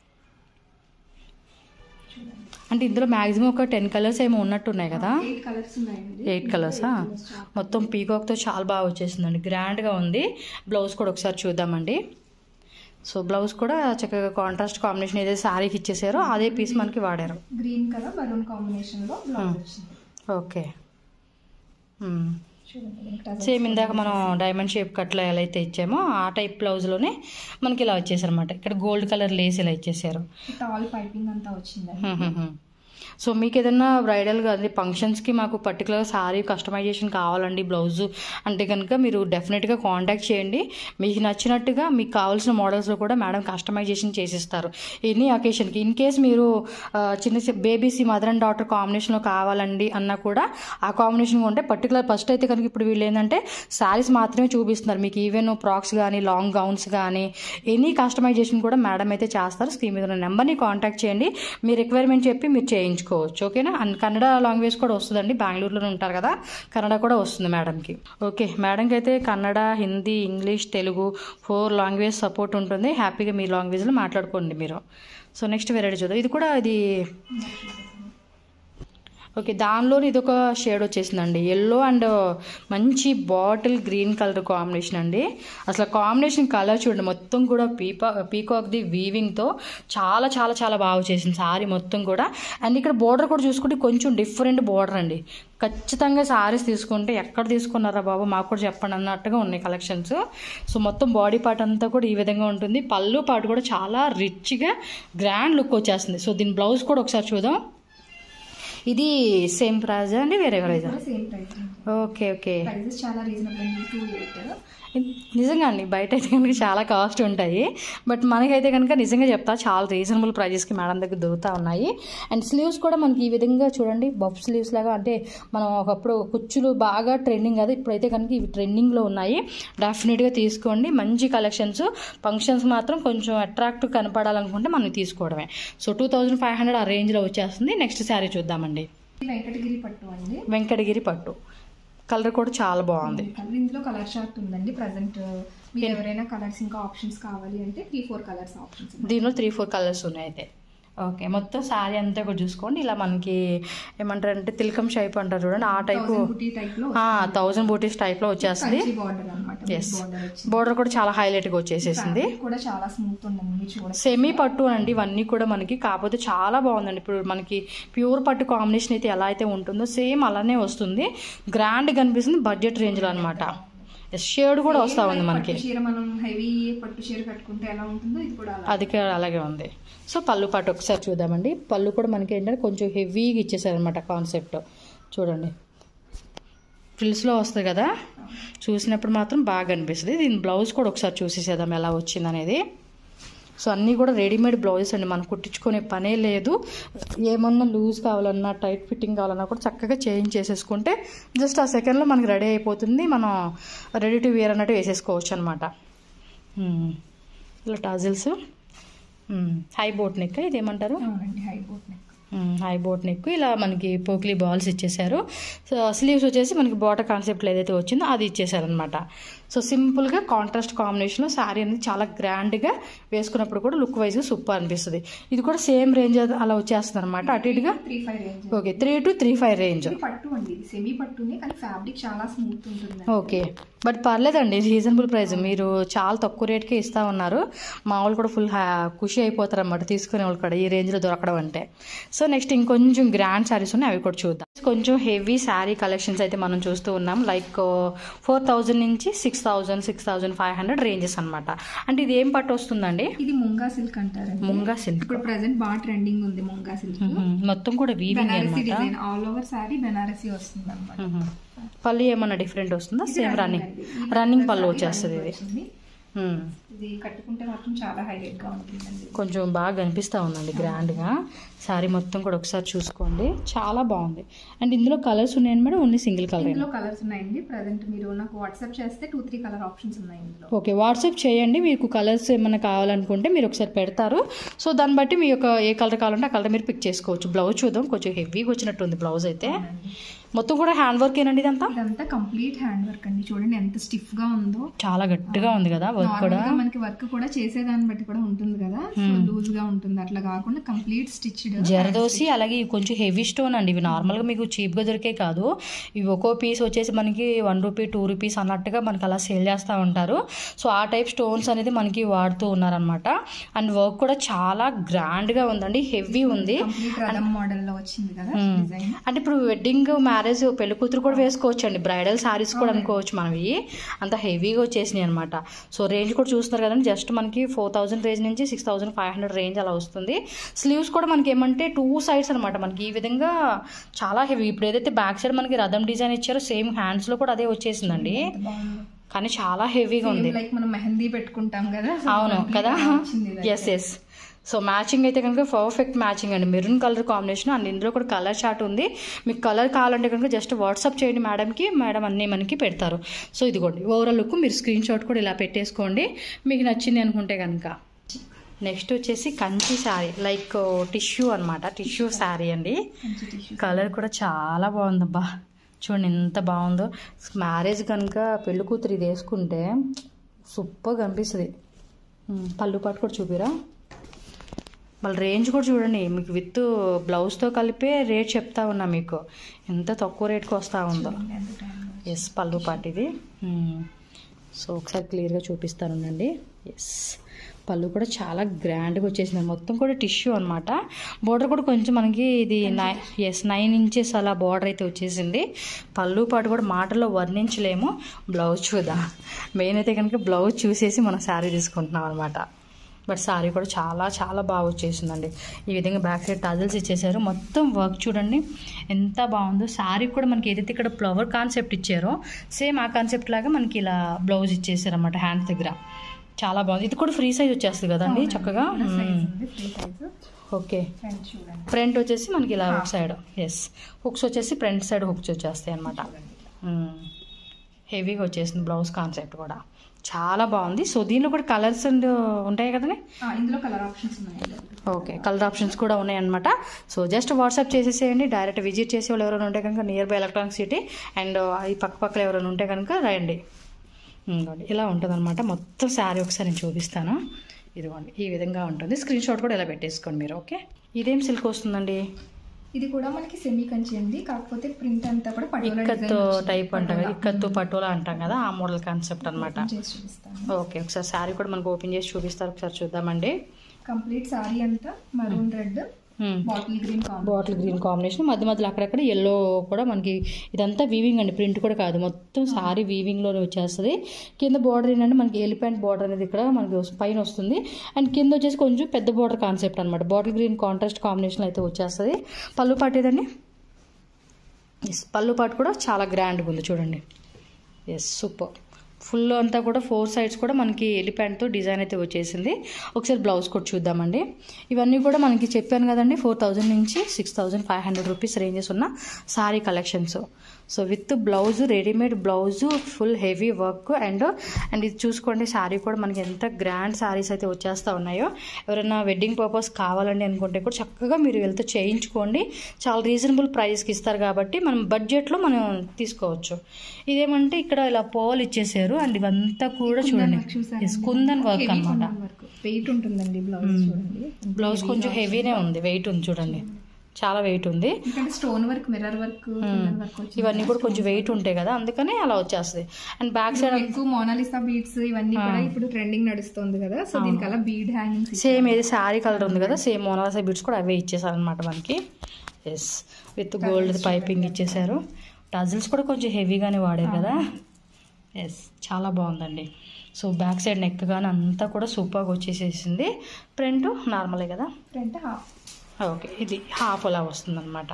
అంటే ఇందులో మ్యాక్సిమం ఒక టెన్ కలర్స్ ఏమో ఉన్నట్టు ఉన్నాయి కదా ఎయిట్ కలర్స్ ఉన్నాయండి ఎయిట్ కలర్సా మొత్తం పీకాక్తో చాలా బాగా వచ్చేసిందండి గ్రాండ్గా ఉంది బ్లౌజ్ కూడా ఒకసారి చూద్దామండి సో బ్లౌజ్ కూడా చక్కగా కాంట్రాస్ట్ కాంబినేషన్ ఏదైతే శారీకి ఇచ్చేసారో అదే పీస్ మనకి వాడారు గ్రీన్ కలర్ బలూన్ కాంబినేషన్ లో బ్లౌజ్ వచ్చింది ఓకే మ్మ్. చూడండి దీనికి టజల్స్ సేమ్ ఇందాక మనం డైమండ్ షేప్ కట్లో ఎలా అయితే ఇచ్చామో ఆ టైప్ బ్లౌజ్లోనే మనకి ఇలా వచ్చేసారు అనమాట ఇక్కడ గోల్డ్ కలర్ లేస్ ఇలా ఇచ్చేసారు టాల్ పైపింగ్ అంతా వచ్చిందండి హ్మ్ హ్మ్ హ్మ్. సో మీకు ఏదైనా బ్రైడల్గా అది ఫంక్షన్స్కి మాకు పర్టికులర్ సారీ కస్టమైజేషన్ కావాలండి బ్లౌజు అంటే కనుక మీరు డెఫినెట్గా కాంటాక్ట్ చేయండి మీకు నచ్చినట్టుగా మీకు కావాల్సిన మోడల్స్లో కూడా మేడం కస్టమైజేషన్ చేసిస్తారు ఎనీ అకేషన్కి ఇన్ కేస్ మీరు ఆ, చిన్న చిన్న బేబీస్ మదర్ అండ్ డాటర్ కాంబినేషన్లో కావాలండి అన్నా కూడా ఆ కాంబినేషన్ ఉంటే పర్టికులర్ ఫస్ట్ అయితే కనుక ఇప్పుడు వీళ్ళు ఏంటంటే శారీస్ మాత్రమే చూపిస్తున్నారు మీకు ఈవెన్ ఫ్రాక్స్ కానీ లాంగ్ గౌన్స్ కానీ ఎనీ కస్టమైజేషన్ కూడా మేడం అయితే చేస్తారు స్క్రీన్ మీద ఉన్న నెంబర్ని కాంటాక్ట్ చేయండి మీ రిక్వైర్మెంట్ చెప్పి మీరు చేయించుకోవచ్చు ఓకేనా అండ్ కన్నడ లాంగ్వేజ్ కూడా వస్తుందండి బెంగళూరులో ఉంటారు కదా కన్నడ కూడా వస్తుంది మేడంకి ఓకే మేడంకి అయితే Kannada Hindi English Telugu four language support ఉంటుంది హ్యాపీగా మీ లాంగ్వేజ్లో మాట్లాడుకోండి మీరు సో నెక్స్ట్ వెరైటీ చూద్దాం ఇది కూడా ఇది ఓకే దానిలో ఇది ఒక షేడ్ వచ్చేసిందండి ఎల్లో అండ్ మంచి బాటిల్ గ్రీన్ కలర్ కాంబినేషన్ అండి అసలు కాంబినేషన్ కలర్ చూడండి మొత్తం కూడా పీపా పీకాక్ది వీవింగ్తో చాలా చాలా చాలా బాగా వచ్చేసింది సారీ మొత్తం కూడా అండ్ ఇక్కడ బోర్డర్ కూడా చూసుకుంటే కొంచెం డిఫరెంట్ బోర్డర్ అండి ఖచ్చితంగా సారీస్ తీసుకుంటే ఎక్కడ తీసుకున్నారా బాబు మాకు కూడా చెప్పండి అన్నట్టుగా ఉన్నాయి కలెక్షన్స్ సో మొత్తం బాడీ పార్ట్ అంతా కూడా ఈ విధంగా ఉంటుంది పళ్ళు పార్ట్ కూడా చాలా రిచ్గా గ్రాండ్ లుక్ వచ్చేస్తుంది సో దీని బ్లౌజ్ కూడా ఒకసారి చూద్దాం ఇది సేమ్ ప్రైజ్ అండి వేరే price same price okay okay prices చాలా రీజనబుల్ అండి టూ ఎయిట్ నిజంగా అండి బయట అయితే కనుక చాలా కాస్ట్ ఉంటాయి బట్ మనకైతే కనుక నిజంగా చెప్తా చాలా రీజనబుల్ ప్రైజెస్కి మేడం దగ్గర దొరుకుతూ ఉన్నాయి అండ్ స్లీవ్స్ కూడా మనకి ఈ విధంగా చూడండి బఫ్ స్లీవ్స్ లాగా అంటే మనం ఒకప్పుడు కుచ్చులు బాగా ట్రెండింగ్ కదా ఇప్పుడైతే కనుక ఇవి ట్రెండింగ్లో ఉన్నాయి డెఫినెట్గా తీసుకోండి మంచి కలెక్షన్స్ ఫంక్షన్స్ మాత్రం కొంచెం అట్రాక్టివ్ కనపడాలనుకుంటే మనం తీసుకోవడమే so two thousand five hundred ఆ రేంజ్లో వచ్చేస్తుంది నెక్స్ట్ శారీ చూద్దామండి వెంకటగిరి పట్టు అండి వెంకటగిరి పట్టు కలర్ కూడా చాలా బాగుంది కలర్ ఇందులో కలర్ చార్ట్ ఉందండి ప్రజెంట్ మీరు ఎవరైనా కలర్స్ ఇంకా ఆప్షన్స్ కావాలి అంటే త్రీ ఫోర్ కలర్స్ ఆప్షన్స్ దీనిలో త్రీ ఫోర్ కలర్స్ ఉన్నాయి అయితే ఓకే మొత్తం శారీ అంతా కూడా చూసుకోండి ఇలా మనకి ఏమంటారు అంటే తిలకం షైప్ అంటారు చూడండి ఆ టైపు బుటీ టైప్ లో థౌజండ్ బూటీస్ టైప్లో వచ్చేస్తుంది బార్డర్ అనమాట ఎస్ బార్డర్ వచ్చింది బోర్డర్ కూడా చాలా హైలైట్గా వచ్చేసేసింది Fabric కూడా చాలా స్మూత్ ఉందండి మీరు చూడండి సెమీ పట్టు అండి ఇవన్నీ కూడా మనకి కాకపోతే చాలా బాగుందండి ఇప్పుడు మనకి ప్యూర్ పట్టు కాంబినేషన్ అయితే ఎలా అయితే ఉంటుందో సేమ్ అలానే వస్తుంది గ్రాండ్ కనిపిస్తుంది బడ్జెట్ రేంజ్లో అనమాట షేడ్ కూడా వస్తా ఉంది మనకి పట్టు చీర మనం హెవీ పట్టు చీర కట్టుకుంటే ఎలా ఉంటుందో ఇది కూడా అలా అది కూడా అలాగే ఉంది సో పళ్ళు పాటు ఒకసారి చూద్దామండి పళ్ళు కూడా మనకి ఏంటంటే కొంచెం హెవీగా ఇచ్చేసారనమాట కాన్సెప్ట్ చూడండి ఫ్రిల్స్లో వస్తుంది కదా చూసినప్పుడు మాత్రం బాగా అనిపిస్తుంది దీని బ్లౌజ్ కూడా ఒకసారి చూసేసేద్దాం ఎలా వచ్చింది అనేది సో అన్నీ కూడా రెడీమేడ్ బ్లౌజెస్ అండి మనం కుట్టించుకునే పనే లేదు ఏమన్నా లూజ్ కావాలన్నా టైట్ ఫిట్టింగ్ కావాలన్నా కూడా చక్కగా చేంజ్ చేసేసుకుంటే జస్ట్ ఆ సెకండ్లో మనకి రెడీ అయిపోతుంది మనం రెడీ టు వేర్ అన్నట్టు వేసేసుకోవచ్చు అనమాట ఇలా టాజిల్స్ హై బోట్ నెక్ ఇదేమంటారు అవునండి high boat neck high boat neck ఇలా మనకి పోక్లీ బాల్స్ ఇచ్చేసారు సో స్లీవ్స్ వచ్చేసి మనకి బాటర్ కాన్సెప్ట్లో ఏదైతే వచ్చిందో అది ఇచ్చేసారనమాట సో సింపుల్గా కాంట్రాస్ట్ కాంబినేషన్లో శారీ అనేది చాలా గ్రాండ్గా వేసుకున్నప్పుడు కూడా లుక్ వైజ్గా సూపర్ అనిపిస్తుంది ఇది కూడా సేమ్ రేంజ్ అలా వచ్చేస్తుంది అనమాట అటు ఇటుగా three five range okay three to three five range ఇది పట్టు అండి ఇది సెమీ పట్టునే కానీ ఫ్యాబ్రిక్ చాలా స్మూత్ ఉంటుంది ఓకే బట్ పర్లేదండి రీజనబుల్ ప్రైస్ మీరు చాలా తక్కువ రేట్కే ఇస్తా ఉన్నారు మా వాళ్ళు కూడా ఫుల్ ఖుషి అయిపోతారు అన్నమాట తీసుకునే వాళ్ళు కూడా ఈ రేంజ్లో దొరకడం అంటే సో నెక్స్ట్ ఇంకొంచెం గ్రాండ్ శారీస్ ఉన్నాయి అవి కూడా చూద్దాం కొంచెం హెవీ శారీ కలెక్షన్స్ అయితే మనం చూస్తూ ఉన్నాం లైక్ ఫోర్ థౌజండ్ నుంచి six thousand six thousand five hundred ranges అనమాట అంటే ఇది ఏం పట్టు వస్తుందండి ఇది ముంగా సిల్క్ అంటారండి ముంగా సిల్క్ ఇప్పుడు ప్రెసెంట్ బాగా ట్రెండింగ్ ఉంది ముంగా సిల్క్ మొత్తం కూడా వీవింగ్ బెనారసీ అనమాట design all over sari Banarasi వస్తుంది అనమాట పళ్ళు ఏమన్నా డిఫరెంట్ వస్తుందా సేమ్ రన్నింగ్ రన్నింగ్ పళ్ళు వచ్చేస్తుంది ఇది మ్మ్. ఇది కట్టుకుంటే మాత్రం చాలా హైలైట్ గా ఉంటుందండి కొంచెం బాగా కనిపిస్తూ ఉందండి గ్రాండ్గా శారీ మొత్తం కూడా ఒకసారి చూసుకోండి చాలా బాగుంది అండ్ ఇందులో కలర్స్ ఉన్నాయండి మేడం ఓన్లీ సింగిల్ కలర్ ఇందులో కలర్స్ ఉన్నాయండి ప్రజెంట్ మీరు నాకు వాట్సాప్ చేస్తే టూ త్రీ కలర్ ఆప్షన్స్ ఉన్నాయి ఇందులో ఓకే వాట్సాప్ చేయండి మీకు కలర్స్ ఏమైనా కావాలనుకుంటే మీరు ఒకసారి పెడతారు సో దాన్ని బట్టి మీ యొక్క ఏ కలర్ కావాలంటే ఆ కలర్ మీరు పిక్ చేసుకోవచ్చు బ్లౌజ్ చూద్దాం కొంచెం హెవీగా వచ్చినట్టు ఉంది బ్లౌజ్ అయితే మొత్తం కూడా హ్యాండ్ వర్క్ ఏనండి ఇదంతా ఇదంతా కంప్లీట్ హ్యాండ్ వర్క్ అండి చూడండి ఎంత స్టిఫ్ గా ఉందో చాలా గట్టిగా ఉంది కదా వర్క్ కూడా నార్మల్ గా మనకి వర్క్ కూడా చేసేదాన్ని బట్టి కూడా ఉంటుంది కదా లూజ్ గా ఉంటుంది అట్లా కాకుండా కంప్లీట్ స్టిచ్డ్ జరదోసి అలాగే ఇవి కొంచెం హెవీ స్టోన్ అండి ఇవి నార్మల్గా మీకు చీప్గా దొరికే కాదు ఇవి ఒక్కో పీస్ వచ్చేసి మనకి వన్ రూపీ టూ రూపీస్ అన్నట్టుగా మనకి అలా సేల్ చేస్తూ ఉంటారు సో ఆ టైప్ స్టోన్స్ అనేది మనకి వాడుతూ ఉన్నారనమాట అండ్ వర్క్ కూడా చాలా గ్రాండ్గా ఉందండి హెవీ ఉంది కంప్లీట్ రథం మోడల్ లో వచ్చింది కదా డిజైన్ అంటే ఇప్పుడు వెడ్డింగ్ మ్యారేజ్ పెళ్లి కూతురు కూడా వేసుకోవచ్చు అండి బ్రైడల్ సారీస్ కూడా అనుకోవచ్చు మనవి అంత హెవీగా వచ్చేసినాయి అనమాట సో రేంజ్ కూడా చూస్తున్నారు కదండి జస్ట్ మనకి ఫోర్ థౌసండ్ రేంజ్ నుంచి six thousand five hundred range అలా వస్తుంది స్లీవ్స్ కూడా మనకి ఏమంటే టూ సైడ్స్ అనమాట మనకి ఈ విధంగా చాలా హెవీ ఇప్పుడు ఏదైతే బ్యాక్ సైడ్ మనకి రథం డిజైన్ ఇచ్చారో సేమ్ హ్యాండ్స్లో కూడా అదే వచ్చేసిందండి బాగుంది కానీ చాలా హెవీగా ఉంది లైక్ మనం మెహందీ పెట్టుకుంటాం కదా so అవును complete కదా అలా వచ్చింది ఇది. ఎస్ ఎస్ సో మ్యాచింగ్ అయితే కనుక పర్ఫెక్ట్ మ్యాచింగ్ అండి మెరూన్ కలర్ కాంబినేషన్ అండ్ ఇందులో కూడా కలర్ చార్ట్ ఉంది మీకు కలర్ కావాలంటే కనుక జస్ట్ వాట్సాప్ చేయండి మేడంకి మేడం అన్నీ మనకి పెడతారు సో ఇదిగోండి ఓవరాల్ లుక్ మీరు స్క్రీన్ షాట్ కూడా ఇలా పెట్టేసుకోండి మీకు నచ్చింది అనుకుంటే కనుక నెక్స్ట్ వచ్చేసి కంచి శారీ లైక్ టిష్యూ అన్నమాట టిష్యూ శారీ అండి మంచి tissue. కలర్ కూడా చాలా బాగుందబ్బా చూడండి ఎంత బాగుందో మ్యారేజ్ కనుక పెళ్లి కూతురు ఇది వేసుకుంటే సూపర్గా అనిపిస్తుంది ఉమ్, పళ్ళు పాటు కూడా చూపిరా వాళ్ళ రేంజ్ కూడా చూడండి మీకు విత్ బ్లౌజ్తో కలిపే రేట్ చెప్తా ఉన్నా మీకు ఎంత తక్కువ రేట్కి వస్తూ ఉందో ఎంత time లో. ఎస్ పళ్ళు పాటు ఇది మ్మ్. సో ఒకసారి క్లియర్గా చూపిస్తాను ఉండండి ఎస్ పళ్ళు కూడా చాలా గ్రాండ్గా వచ్చేసింది మొత్తం కూడా టిష్యూ అనమాట బోర్డర్ కూడా కొంచెం మనకి ఇది నై ఎస్ నైన్ ఇంచెస్ అలా బోర్డర్ అయితే వచ్చేసింది పళ్ళు పాటు కూడా మాటల్లో వర్ణించలేము బ్లౌజ్ చూద్దాం మెయిన్ అయితే కనుక బ్లౌజ్ చూసేసి మనం శారీ తీసుకుంటున్నాం అనమాట బట్ శారీ కూడా చాలా చాలా బాగా వచ్చేసిందండి ఈ విధంగా బ్యాక్ సైడ్ టజల్స్ ఇచ్చేసారు మొత్తం వర్క్ చూడండి ఎంత బాగుందో శారీ కూడా మనకి ఏదైతే ఇక్కడ ఫ్లవర్ కాన్సెప్ట్ ఇచ్చారో సేమ్ ఆ కాన్సెప్ట్ లాగా మనకి ఇలా బ్లౌజ్ ఇచ్చేసారు అనమాట హ్యాండ్స్ దగ్గర చాలా బాగుంది ఇది కూడా ఫ్రీ సైజ్ వచ్చేస్తుంది కదండి చక్కగా Size ఉంది ఫ్రీ సైజ్ ఓకే ఫ్రంట్ చూడండి ఫ్రంట్ వచ్చేసి మనకి ఇలా ఒక సైడ్ ఎస్ హుక్స్ వచ్చేసి ఫ్రంట్ సైడ్ హుక్స్ వచ్చేస్తాయి అనమాట హెవీగా వచ్చేసింది బ్లౌజ్ కాన్సెప్ట్ కూడా చాలా బాగుంది సో దీనిలో కూడా కలర్స్ అండ్ ఉంటాయి కదండి ఆ, ఇందులో కలర్ ఆప్షన్స్ ఉన్నాయి ఓకే కలర్ ఆప్షన్స్ కూడా ఉన్నాయన్నమాట సో జస్ట్ వాట్సాప్ చేసేసేయండి డైరెక్ట్ విజిట్ చేసే వాళ్ళు ఎవరైనా ఉంటే కనుక nearby Electronic City and ఈ పక్క పక్కల ఎవరైనా ఉంటే కనుక రండి ఇదిగోండి ఇలా ఉంటుందన్నమాట మొత్తం శారీ ఒకసారి నేను చూపిస్తాను ఇదిగోండి ఈ విధంగా ఉంటుంది స్క్రీన్ షాట్ కూడా ఇలా పెట్టేసుకోండి మీరు ఓకే ఇదేం సిల్క్ వస్తుందండి ఇది కూడా మనకి సెమీ కంచి ఉంది కాకపోతే ప్రింట్ అంతా కూడా పటోలా ఇక్కత్ design వచ్చింది. టైప్ అంటాం కదా పటోలా. ఇక్కత్తు పటోలా అంటాం కదా ఆ మోడల్ కాన్సెప్ట్ అనమాట చేసి చూపిస్తాను ఓకే ఒకసారి శారీ కూడా మనకు ఓపెన్ చేసి చూపిస్తారు ఒకసారి చూద్దామండి కంప్లీట్ సారీ అంతా maroon red bottle green combo bottle green combination మధ్య మధ్యలో అక్కడక్కడ ఎల్లో కూడా మనకి ఇదంతా వీవింగ్ అండి ప్రింట్ కూడా కాదు మొత్తం సారీ వీవింగ్లోనే వచ్చేస్తుంది కింద బార్డర్ ఏంటంటే మనకి ఎలిఫెంట్ బార్డర్ అనేది ఇక్కడ మనకి వస్- పైన వస్తుంది అండ్ కింద వచ్చేసి కొంచెం పెద్ద బార్డర్ కాన్సెప్ట్ అనమాట బాటిల్ గ్రీన్ కాంట్రాస్ట్ కాంబినేషన్ అయితే వచ్చేస్తుంది పళ్ళు పాటు ఏదండి ఎస్ పళ్ళు పాటు కూడా చాలా గ్రాండ్గా ఉంది చూడండి ఎస్ సూపర్ ఫుల్ అంతా కూడా ఫోర్ సైడ్స్ కూడా మనకి ఎలిఫెంట్తో డిజైన్ అయితే వచ్చేసింది ఒకసారి బ్లౌజ్ కూడా చూద్దామండి ఇవన్నీ కూడా మనకి చెప్పాను కదండి ఫోర్ థౌజండ్ నుంచి six thousand five hundred rupees ranges ఉన్న sari collections so with blouse readymade blouse full heavy work and and ఇది చూసుకోండి శారీ కూడా మనకి ఎంత గ్రాండ్ శారీస్ అయితే వచ్చేస్తూ ఉన్నాయో ఎవరైనా వెడ్డింగ్ పర్పస్ కావాలండి అనుకుంటే కూడా చక్కగా మీరు వెళ్తే చేయించుకోండి చాలా రీజనబుల్ ప్రైస్కి ఇస్తారు కాబట్టి మనం బడ్జెట్లో మనం తీసుకోవచ్చు ఇదేమంటే ఇక్కడ ఇలా పోల్ ఇచ్చేసారు అండ్ ఇవంతా కూడా చూడండి Yes, కుందన్ వర్క్ అనమాట వర్క్ వెయిట్ ఉంటుందండి బ్లౌజ్ చూడండి బ్లౌజ్ కొంచెం హెవీనే ఉంది వెయిట్ ఉంది చూడండి చాలా వెయిట్ ఉంది ఎందుకంటే stone work mirror work Kundan work వచ్చి ఇవన్నీ కూడా కొంచెం వెయిట్ ఉంటాయి కదా అందుకని అలా వచ్చేస్తుంది అండ్ బ్యాక్ సైడ్ ఎక్కువ మోనాలిసా బీడ్స్ ఇవన్నీ కూడా ఇప్పుడు ట్రెండింగ్ నడుస్తుంది కదా సో దీనికి అలా బీడ్ హ్యాంగింగ్స్ సేమ్ ఏది శారీ కలర్ ఉంది కదా సేమ్ మోనాలసా బిట్స్ కూడా అవే ఇచ్చేసారు అనమాట మనకి ఎస్ విత్ గోల్డ్ పైపింగ్ ఇచ్చేసారు టజిల్స్ కూడా కొంచెం హెవీగానే వాడారు కదా ఎస్ చాలా బాగుందండి సో బ్యాక్ సైడ్ నెక్ కానీ అంతా కూడా సూపర్గా వచ్చేసేసింది ప్రింట్ నార్మలే కదా ఫ్రంట్ హాఫ్ ఓకే ఇది హాఫ్ అలా వస్తుందన్నమాట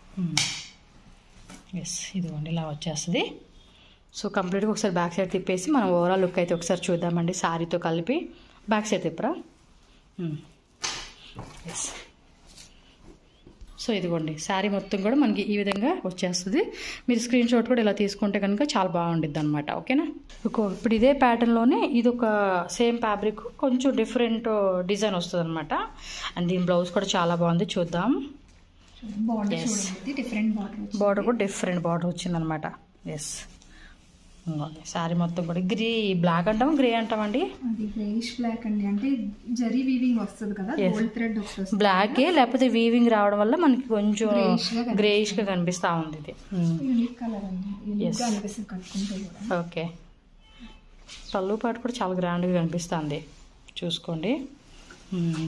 ఎస్ ఇదిగోండి ఇలా వచ్చేస్తుంది సో కంప్లీట్గా ఒకసారి బ్యాక్ సైడ్ తిప్పేసి మనం ఓవరాల్ లుక్ అయితే ఒకసారి చూద్దామండి శారీతో కలిపి బ్యాక్ సైడ్ తిప్పరా ఎస్ సో ఇదిగోండి శారీ మొత్తం కూడా మనకి ఈ విధంగా వచ్చేస్తుంది మీరు స్క్రీన్ షాట్ కూడా ఇలా తీసుకుంటే కనుక చాలా బాగుండిద్ది అనమాట ఓకేనా ఇంకో ఇప్పుడు ఇదే ప్యాటర్న్లోనే ఇది ఒక సేమ్ ఫ్యాబ్రిక్ కొంచెం డిఫరెంట్ డిజైన్ వస్తుంది అనమాట అండ్ దీని బ్లౌజ్ కూడా చాలా బాగుంది చూద్దాం బార్డర్ Yes. చూడండి డిఫరెంట్ బార్డర్ బార్డర్ కూడా డిఫరెంట్ బార్డర్ వచ్చిందనమాట ఎస్ శారీ మొత్తం కూడా గ్రీ బ్లాక్ అంటాం గ్రే అంటామండి అది గ్రేష్ బ్లాక్ అండి అంటే జరీ వీవింగ్ వస్తుంది కదా Yes. గోల్డ్ థ్రెడ్ వస్తుంది బ్లాకే లేకపోతే వీవింగ్ రావడం వల్ల మనకి కొంచెం Greyish గా కనిపిస్తుంది. గ్రేయిష్ గా కనిపిస్తా ఉంది ఇది యూనిక్ కలర్ అండి యూనిక్ Yes. గా అనిపిస్తుంది కట్టుకుంటే కూడా ఓకే పళ్ళు పాటు కూడా చాలా గ్రాండ్గా కనిపిస్తుంది చూసుకోండి మ్మ్.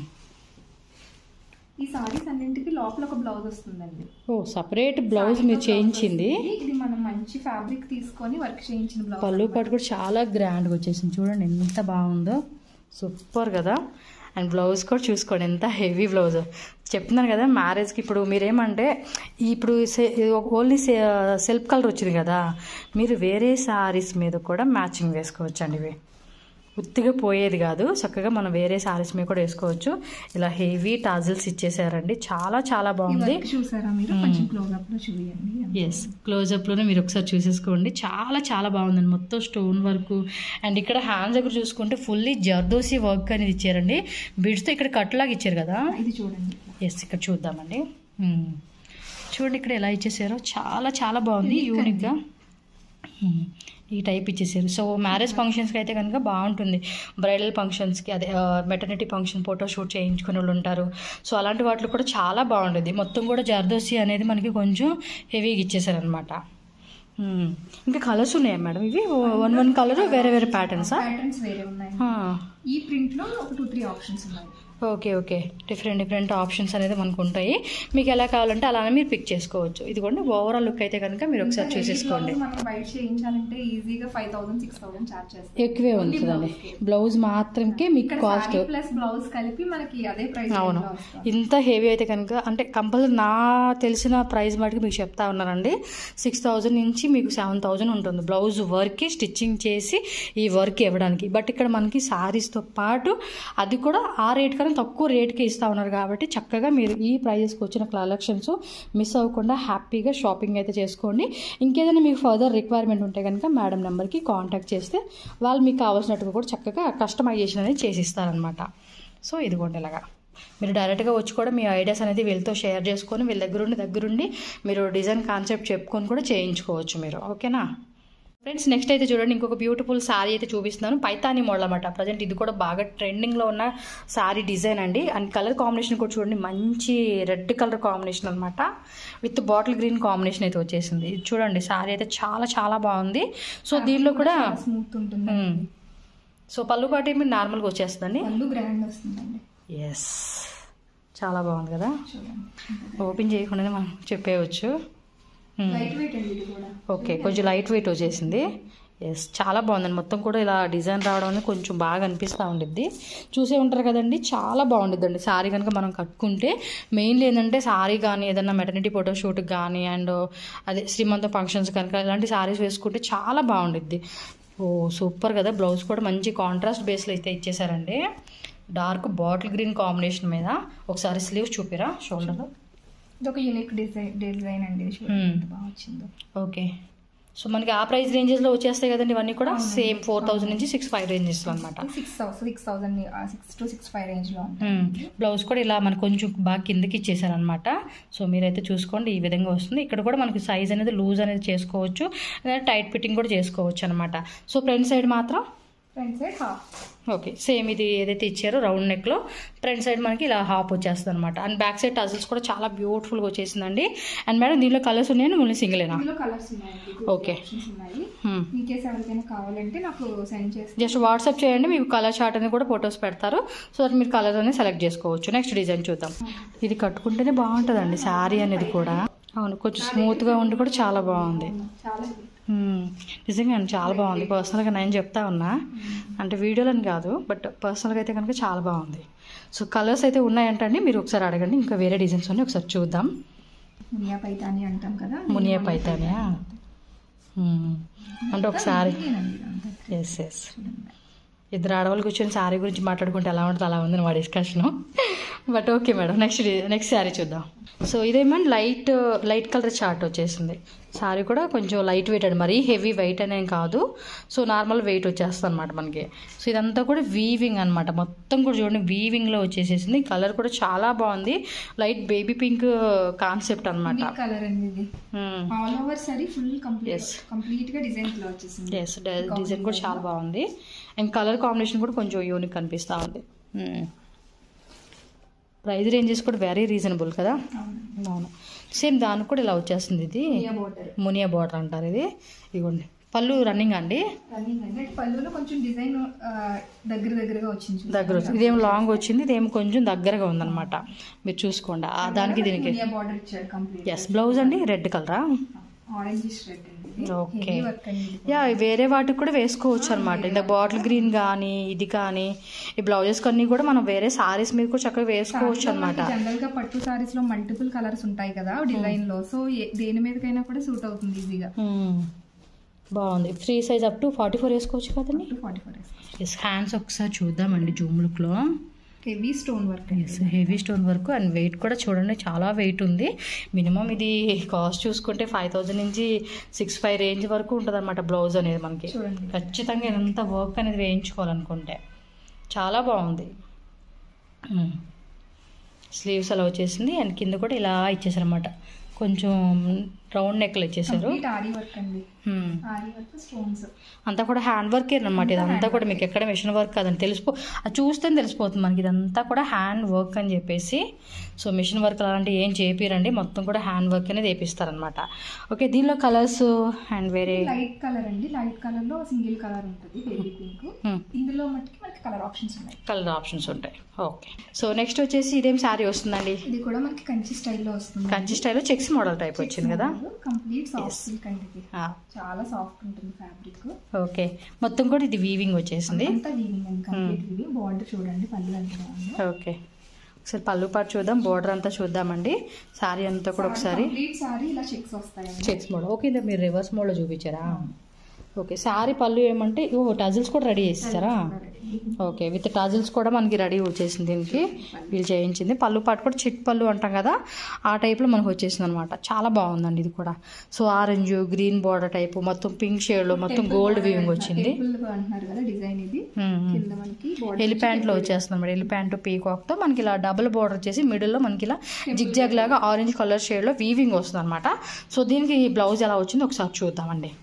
ఈ సారీస్ అన్నింటికి లోపల ఒక బ్లౌజ్ వస్తుందండి ఓ సపరేట్ బ్లౌజ్ మీరు చేయించింది ఇది మనం మంచి ఫ్యాబ్రిక్ తీసుకొని వర్క్ చేయించిన బ్లౌజ్ పళ్ళు పాటు కూడా చాలా గ్రాండ్గా వచ్చేసింది చూడండి ఎంత బాగుందో సూపర్ కదా అండ్ బ్లౌజ్ కూడా చూసుకోండి ఎంత హెవీ బ్లౌజ్ చెప్తున్నాను కదా మ్యారేజ్కి ఇప్పుడు మీరేమంటే ఇప్పుడు ఓన్లీ సెల్ఫ్ కలర్ వచ్చింది కదా మీరు వేరే శారీస్ మీద కూడా మ్యాచింగ్ వేసుకోవచ్చు అండి ఇవి ఉత్తిగా పోయేది కాదు చక్కగా మనం వేరే శారీస్ మీద కూడా వేసుకోవచ్చు ఇలా హెవీ టాజిల్స్ ఇచ్చేసారండి చాలా చాలా బాగుంది వర్క్ చూసారా మీరు కొంచెం క్లోజ్ అప్ లో చూడండి ఎస్ క్లోజప్లోనే మీరు ఒకసారి చూసేసుకోండి చాలా చాలా బాగుందండి మొత్తం స్టోన్ వర్క్ అండ్ ఇక్కడ హ్యాండ్స్ దగ్గర చూసుకుంటే ఫుల్లీ జర్దోసి వర్క్ అనేది ఇచ్చారండి బీడ్స్తో ఇక్కడ కట్లాగా ఇచ్చారు కదా ఇది చూడండి ఎస్ ఇక్కడ చూద్దామండి మ్మ్. చూడండి ఇక్కడ ఎలా ఇచ్చేసారో చాలా చాలా బాగుంది Unique యూనిక్గా మ్మ్. ఈ టైప్ ఇచ్చేసారు సో మ్యారేజ్ ఫంక్షన్స్కి అయితే కనుక బాగుంటుంది బ్రైడల్ ఫంక్షన్స్కి అదే మెటర్నిటీ ఫంక్షన్ ఫోటో షూట్ చేయించుకునే వాళ్ళు ఉంటారు సో అలాంటి వాటిలో కూడా చాలా బాగుంటుంది మొత్తం కూడా జర్దోసి అనేది మనకి కొంచెం హెవీగా ఇచ్చేసారనమాట ఇంకా కలర్స్ ఉన్నాయా మేడం ఇవి వన్ వన్ కలర్ వేరే వేరే ప్యాటర్న్సా ప్యాటర్న్స్ వేరే ఉన్నాయి ఈ ప్రింట్ లో ఒక టూ త్రీ ఆప్షన్స్ ఉన్నాయి okay okay different different options అనేది మనకు ఉంటాయి మీకు ఎలా కావాలంటే అలానే మీరు పిక్ చేసుకోవచ్చు ఇదిగోండి ఓవరాల్ లుక్ అయితే కనుక మీరు ఒకసారి ఇంకా heavy చూసేసుకోండి blouse మనం బయట చేయించాలంటే ఈజీగా five thousand six thousand charge చేస్తాం ఎక్కువే ఉంటుందండి బ్లౌజ్ మాత్రమే మీకు ఇక్కడ కాస్ట్ ప్లస్ బ్లౌజ్ కలిపి మనకి అదే ప్రైస్ అవును ఇంత హెవీ అయితే కనుక అంటే కంపల్సరీ నా తెలిసిన ప్రైస్ మటుకు మీకు చెప్తా ఉన్నానండి సిక్స్ థౌజండ్ నుంచి మీకు సెవెన్ థౌజండ్ ఉంటుంది బ్లౌజ్ వర్క్కి స్టిచ్చింగ్ చేసి ఈ వర్క్ ఇవ్వడానికి బట్ ఇక్కడ మనకి సారీస్తో పాటు అది కూడా ఆ రేట్ కన్నా తక్కువ రేట్కి ఇస్తా ఉన్నారు కాబట్టి చక్కగా మీరు ఈ ప్రైజెస్కి వచ్చిన కలెక్షన్స్ మిస్ అవ్వకుండా హ్యాపీగా షాపింగ్ అయితే చేసుకోండి ఇంకేదైనా మీకు ఫర్దర్ రిక్వైర్మెంట్ ఉంటే కనుక మేడం నెంబర్కి కాంటాక్ట్ చేస్తే వాళ్ళు మీకు కావాల్సినట్టుగా కూడా చక్కగా కస్టమైజేషన్ అనేది చేసి ఇస్తారనమాట సో ఇదిగోండి ఇలాగా మీరు డైరెక్ట్గా వచ్చి కూడా మీ ఐడియాస్ అనేది వీళ్ళతో షేర్ చేసుకొని వీళ్ళ దగ్గరుండి దగ్గరుండి మీరు డిజైన్ కాన్సెప్ట్ చెప్పుకొని కూడా చేయించుకోవచ్చు మీరు ఓకేనా ఫ్రెండ్స్ నెక్స్ట్ అయితే చూడండి ఇంకొక బ్యూటిఫుల్ శారీ అయితే చూపిస్తున్నాను పైతాని మోడల్ అనమాట ప్రజెంట్ ఇది కూడా బాగా ట్రెండింగ్లో ఉన్న శారీ డిజైన్ అండి అండ్ కలర్ కాంబినేషన్ కూడా చూడండి మంచి రెడ్ కలర్ కాంబినేషన్ అనమాట విత్ బాటిల్ గ్రీన్ కాంబినేషన్ అయితే వచ్చేసింది ఇది చూడండి శారీ అయితే చాలా చాలా బాగుంది సో దీనిలో కూడా స్మూత్ ఉంటుంది మ్మ్. సో పళ్ళు పాటు మీరు నార్మల్గా వచ్చేస్తుందండి పళ్ళు గ్రాండ్ వస్తుందండి ఎస్ చాలా బాగుంది కదా చూడండి ఓపెన్ చేయకుండానే మనం చెప్పేయచ్చు మ్మ్. లైట్ వెయిట్ అండి ఇది కూడా ఓకే కొంచెం లైట్ వెయిట్ వచ్చేసింది ఎస్ చాలా బాగుందండి మొత్తం కూడా ఇలా డిజైన్ రావడం అనేది కొంచెం బాగా అనిపిస్తూ ఉండిద్ది చూసే ఉంటారు కదండి చాలా బాగుండిద్దండి శారీ కనుక మనం కట్టుకుంటే మెయిన్లీ ఏంటంటే శారీ కానీ ఏదైనా మెటర్నిటీ ఫోటో షూట్కి కానీ అండ్ అదే శ్రీమంత ఫంక్షన్స్ కనుక ఇలాంటి శారీస్ వేసుకుంటే చాలా బాగుండిద్ది ఓ సూపర్ కదా బ్లౌజ్ కూడా మంచి కాంట్రాస్ట్ బేస్లో అయితే ఇచ్చేసారండి డార్క్ బాటిల్ గ్రీన్ కాంబినేషన్ మీద ఒకసారి స్లీవ్స్ చూపిరా షోల్డర్ ఇది ఒక యూనిక్ డిజైన్ డిజైన్ అండి ఇది చూడండి మ్మ్. ఎంత బాగా వచ్చిందో ఓకే సో మనకి ఆ ప్రైస్ రేంజెస్లో వచ్చేస్తాయి కదండి ఇవన్నీ కూడా సేమ్ ఫోర్ థౌసండ్ నుంచి సిక్స్ ఫైవ్ రేంజెస్లో అనమాట six six thousand six to six five range లో ఉంటాయి బ్లౌజ్ కూడా ఇలా మనకు కొంచెం బాగా కిందకి ఇచ్చేసారనమాట సో మీరైతే చూసుకోండి ఈ విధంగా వస్తుంది ఇక్కడ కూడా మనకి సైజ్ అనేది లూజ్ అనేది చేసుకోవచ్చు టైట్ ఫిట్టింగ్ కూడా చేసుకోవచ్చు అనమాట సో ఫ్రంట్ సైడ్ మాత్రం front side half okay same ఇది ఏదైతే ఇచ్చారో రౌండ్ నెక్లో ఫ్రంట్ సైడ్ మనకి ఇలా హాఫ్ వచ్చేస్తుంది అనమాట అండ్ బ్యాక్ సైడ్ టజల్స్ కూడా చాలా బ్యూటిఫుల్గా వచ్చేసిందండి అండ్ మేడం దీనిలో కలర్స్ ఉన్నాయని ఓన్లీ సింగిలేనా ఇందులో కలర్స్ ఉన్నాయండి Okay. ఆప్షన్స్ ఉన్నాయి Hmm. ఇన్ కేసు ఎవరికైనా కావాలంటే నాకు సెండ్ చేస్తే జస్ట్ వాట్సాప్ చేయండి మీకు కలర్ చార్ట్ అనేది కూడా ఫొటోస్ పెడతారు సో దట్ మీరు కలర్ అనేది సెలెక్ట్ చేసుకోవచ్చు నెక్స్ట్ డిజైన్ చూద్దాం ఇది కట్టుకుంటేనే బాగుంటుందండి శారీ అనేది కూడా అవును కొంచెం స్మూత్గా ఉండి కూడా చాలా బాగుంది చాలా మ్మ్. నిజంగా అండి చాలా బాగుంది పర్సనల్గా నేను చెప్తా ఉన్నా అంటే వీడియోలని కాదు బట్ పర్సనల్గా అయితే కనుక చాలా బాగుంది సో కలర్స్ అయితే ఉన్నాయంటండి మీరు ఒకసారి అడగండి ఇంకా వేరే డిజైన్స్ ఉన్నాయి ఒకసారి చూద్దాం మునియా పైతాని అంటాం కదా మునియా పైతానియా మ్మ్. అంటే ఒకసారి ఇదేనండి ఇదంతా. ఎస్ ఎస్ చూడండి. ఇద్దరు ఆడవాళ్ళు కూర్చొని శారీ గురించి మాట్లాడుకుంటే ఎలా ఉంటుంది అలా ఉంది మా discussion but okay madam next next sari చూద్దాం సో ఇదేమో లైట్ లైట్ కలర్ చార్ట్ వచ్చేసింది శారీ కూడా కొంచెం లైట్ వెయిట్ అండి మరీ హెవీ వెయిట్ అనేం కాదు సో నార్మల్ వెయిట్ వచ్చేస్తుంది అనమాట మనకి సో ఇదంతా కూడా వీవింగ్ అనమాట మొత్తం కూడా చూడండి వీవింగ్లో వచ్చేసేసింది కలర్ కూడా చాలా బాగుంది లైట్ బేబీ పింక్ కాన్సెప్ట్ అనమాట కలర్ అండి ఇది all over sari full complete complete గా డిజైన్ లో వచ్చేసింది ఎస్ డిజైన్ కూడా చాలా బాగుంది అండ్ కలర్ కాంబినేషన్ కూడా కొంచెం యూనిక్ అనిపిస్తూ ఉంది ప్రైస్ రేంజెస్ కూడా వెరీ రీజనబుల్ కదా అవును సేమ్ దానికి కూడా ఇలా వచ్చేస్తుంది ఇది బోర్డర్ మునియా బార్డర్ అంటారు ఇది ఇదిగోండి పళ్ళు రన్నింగ్ అండి రన్నింగ్ అండి అంటే పళ్ళులో కొంచెం డిజైన్ దగ్గర దగ్గరగా వచ్చింది చూసారా? దగ్గర వచ్చింది ఇదేం లాంగ్ వచ్చింది ఇదేం కొంచెం దగ్గరగా ఉందన్నమాట మీరు చూసుకోండి ఆ దానికి దీనికి మునియా బార్డర్ ఇచ్చాడు కంప్లీట్ ఎస్ బ్లౌజ్ అండి రెడ్ కలరా ఆరెంజ్ రెడ్ అండి ఇది. ఓకే హెవీ వర్క్ అండి ఇది. యా వేరే వాటికి కూడా వేసుకోవచ్చు అనమాట ఇంత బాటిల్ గ్రీన్ కానీ ఇది కానీ ఈ బ్లౌజెస్ కొన్ని కూడా మనం వేరే సారీస్ మీద కూడా చక్కగా వేసుకోవచ్చు అనమాట జనరల్ గా పట్టు సారీస్ లో మల్టిపుల్ కలర్స్ ఉంటాయి కదా డిజైన్ లో సో ఏ- దేని మీదకైనా కూడా సూట్ అవుతుంది ఈజీగా బాగుంది free size up to forty four వేసుకోవచ్చు కదండి ఫార్టీ ఫోర్ ఎస్ హ్యాండ్స్ ఒకసారి చూద్దామండి జూమ్ లుక్లో heavy stone work yes heavy stone work and weight కూడా చూడండి చాలా వెయిట్ ఉంది మినిమం ఇది కాస్ట్ చూసుకుంటే ఫైవ్ థౌజండ్ నుంచి సిక్స్ ఫైవ్ రేంజ్ వరకు ఉంటుంది అనమాట బ్లౌజ్ అనేది మనకి చూడండి ఖచ్చితంగా ఇదంతా వర్క్ అనేది వేయించుకోవాలనుకుంటే చాలా బాగుంది స్లీవ్స్ అలా వచ్చేసింది అండ్ కింద కూడా ఇలా ఇచ్చేసారనమాట కొంచెం రౌండ్ నెక్లు ఇచ్చేసారు కంప్లీట్ ఆరీ వర్క్ అండి Hmm. ఆరీ వర్క్ స్టోన్స్ అంతా కూడా హ్యాండ్ వర్క్ అనమాట ఇదంతా కూడా మీకు ఎక్కడ మిషన్ వర్క్ కాదని తెలిసిపో అది చూస్తే తెలిసిపోతుంది మనకి ఇదంతా కూడా హ్యాండ్ వర్క్ అని చెప్పేసి సో మిషన్ వర్క్ అలాంటివి ఏం చేపిరండి మొత్తం కూడా హ్యాండ్ వర్క్ అనేది వేపిస్తారనమాట ఓకే దీనిలో కలర్స్ అండ్ వేరే లైట్ కలర్ అండి లైట్ కలర్ లో సింగిల్ కలర్ ఉంటుంది బేబీ పింక్ ఇందులో మట్టుకి మనకి కలర్ ఆప్షన్స్ ఉన్నాయి కలర్ ఆప్షన్స్ ఉంటాయి ఓకే సో నెక్స్ట్ వచ్చేసి ఇదేం శారీ వస్తుందండి ఇది కూడా మనకి కంచి స్టైల్లో వస్తుంది కంచి స్టైల్లో చెక్స్ మోడల్ టైప్ వచ్చింది కదా కంప్లీట్ సాఫ్ట్ సిల్క్ అండి ఇది ఆ, చాలా సాఫ్ట్ ఉంటుంది ఫ్యాబ్రిక్ ఓకే మొత్తం కూడా ఇది వీవింగ్ వచ్చేసింది అంతా వీవింగ్ అండి కంప్లీట్ వీవింగ్ బార్డర్ చూడండి పళ్ళు ఎంత బాగుందో ఓకే ఒకసారి పళ్ళు పాటు చూద్దాం బోర్డర్ అంతా చూద్దామండి శారీ అంతా కూడా ఒకసారి కంప్లీట్ సారీ ఇలా చెక్స్ వస్తాయండి చెక్స్ మోడ్ ఓకే ఇది మీరు రివర్స్ మోడ్లో చూపించారా ఓకే శారీ పళ్ళు ఏమంటే ఓ టజిల్స్ కూడా రెడీ చేస్తారా ఓకే విత్ టజిల్స్ కూడా మనకి రెడీ వచ్చేసింది దీనికి వీళ్ళు చేయించింది పళ్ళు పాటు కూడా చిట్ పళ్ళు అంటాం కదా ఆ టైప్లో మనకు వచ్చేసింది అనమాట చాలా బాగుందండి ఇది కూడా so orange green border type మొత్తం పింక్ షేడ్లో మొత్తం గోల్డ్ వీవింగ్ వచ్చింది టెంపుల్ అంటున్నారు కదా డిజైన్ ఇది కింద మనకి border ఎలిప్యాంట్ లో వచ్చేస్తుంది అనమాట ఎలిప్యాంట్ పీకాక్ తో మనకి ఇలా డబుల్ బార్డర్ వచ్చేసి మిడిల్ లో మనకి ఇలా జిగ్ జాగ్ లాగా ఆరెంజ్ కలర్ షేడ్ లో వీవింగ్ వస్తుంది అనమాట సో దీనికి బ్లౌజ్ ఎలా వచ్చిందో ఒకసారి చూద్దామండి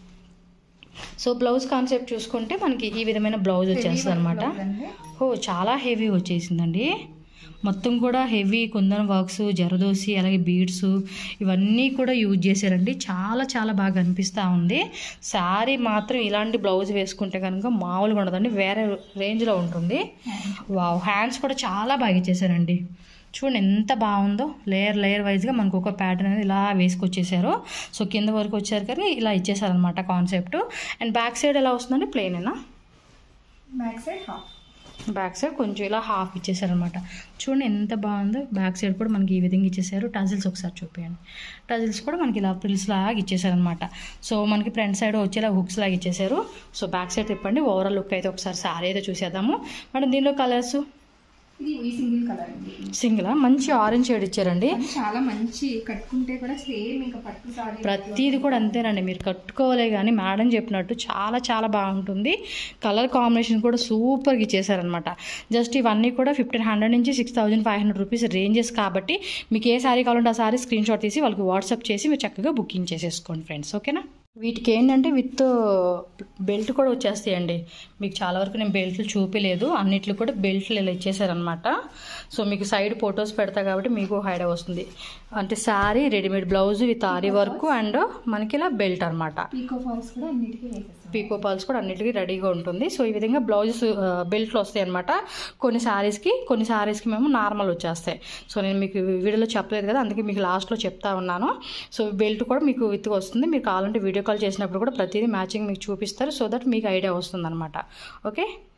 సో బ్లౌజ్ కాన్సెప్ట్ చూసుకుంటే మనకి ఈ విధమైన బ్లౌజ్ వచ్చేస్తుంది అనమాట blouse అండి. ఓ చాలా హెవీ వచ్చేసిందండి మొత్తం కూడా హెవీ కుందన్ వర్క్స్ జరదోసి అలాగే బీడ్స్ ఇవన్నీ కూడా యూజ్ చేశారండి చాలా చాలా బాగా అనిపిస్తూ ఉంది శారీ మాత్రం ఇలాంటి బ్లౌజ్ వేసుకుంటే కనుక మామూలుగా ఉండదండి వేరే రేంజ్లో ఉంటుంది వావ్ హ్యాండ్స్ కూడా చాలా బాగా ఇచ్చేసారండి చూడండి ఎంత బాగుందో లేయర్ లేయర్ వైజ్గా మనకు ఒక ప్యాటర్న్ అనేది ఇలా వేసుకొచ్చేసారు సో కింద వరకు వచ్చారు కానీ ఇలా ఇచ్చేసారనమాట కాన్సెప్ట్ అండ్ బ్యాక్ సైడ్ ఎలా వస్తుందండి ప్లెయినేనా back side half back side కొంచెం ఇలా హాఫ్ ఇచ్చేసారనమాట చూడండి ఎంత బాగుందో బ్యాక్ సైడ్ కూడా మనకి ఈ విధంగా ఇచ్చేసారు టజిల్స్ ఒకసారి చూపించండి టజిల్స్ కూడా మనకి ఇలా ప్రిల్స్ లాగా ఇచ్చేసారనమాట సో మనకి ఫ్రంట్ సైడ్ వచ్చేలా హుక్స్ లాగా ఇచ్చేసారు సో బ్యాక్ సైడ్ తిప్పండి ఓవరాల్ లుక్ అయితే ఒకసారి సారీ అయితే చూసేద్దాము మేడం దీనిలో కలర్స్ ఇది ఈ సింగిల్ కలర్ అండి సింగిల్ మంచి ఆరెంజ్ షేడ్ ఇచ్చారండి అది చాలా మంచి కట్టుకుంటే కూడా సేమ్ ఇంకా పట్టు సారీ ప్రతిది కూడా అంతేనండి మీరు కట్టుకోలే కానీ మేడం చెప్పినట్టు చాలా చాలా బాగుంటుంది కలర్ కాంబినేషన్ కూడా సూపర్గా ఇచ్చేసారనమాట జస్ట్ ఇవన్నీ కూడా ఫిఫ్టీన్ హండ్రెడ్ నుంచి six thousand five hundred rupees ranges కాబట్టి మీకు ఏ సారీ కావాలంటే ఆ సారీ స్క్రీన్ షాట్ తీసి వాళ్ళకి వాట్సాప్ చేసి మీరు చక్కగా బుకింగ్ చేసేసుకోండి ఫ్రెండ్స్ ఓకేనా వీటికి ఏంటంటే విత్ బెల్ట్ కూడా వచ్చేస్తాయండి మీకు చాలా వరకు నేను బెల్ట్లు చూపించలేదు అన్నిట్లు కూడా బెల్ట్లు ఇలా ఇచ్చేసారనమాట సో మీకు సైడ్ ఫొటోస్ పెడతా కాబట్టి మీకు హైడ్ వస్తుంది అంటే sari readymade blouse with aari work and మనకి ఇలా బెల్ట్ అనమాట పీకో ఫాల్స్ కూడా అన్నిటికీ వేసేస్తాం పీకో పాల్స్ కూడా అన్నిటికీ రెడీగా ఉంటుంది సో ఈ విధంగా బ్లౌజెస్ బెల్ట్లు వస్తాయి అనమాట కొన్ని శారీస్కి కొన్ని శారీస్కి మేము నార్మల్ వచ్చేస్తాయి సో నేను మీకు వీడియోలో చెప్పలేదు కదా అందుకే మీకు లాస్ట్లో చెప్తా ఉన్నాను సో బెల్ట్ కూడా మీకు విత్ వస్తుంది మీరు కావాలంటే వీడియో కాల్ చేసినప్పుడు కూడా ప్రతిదీ మ్యాచింగ్ మీకు చూపిస్తారు సో దట్ మీకు ఐడియా వస్తుంది అనమాట ఓకే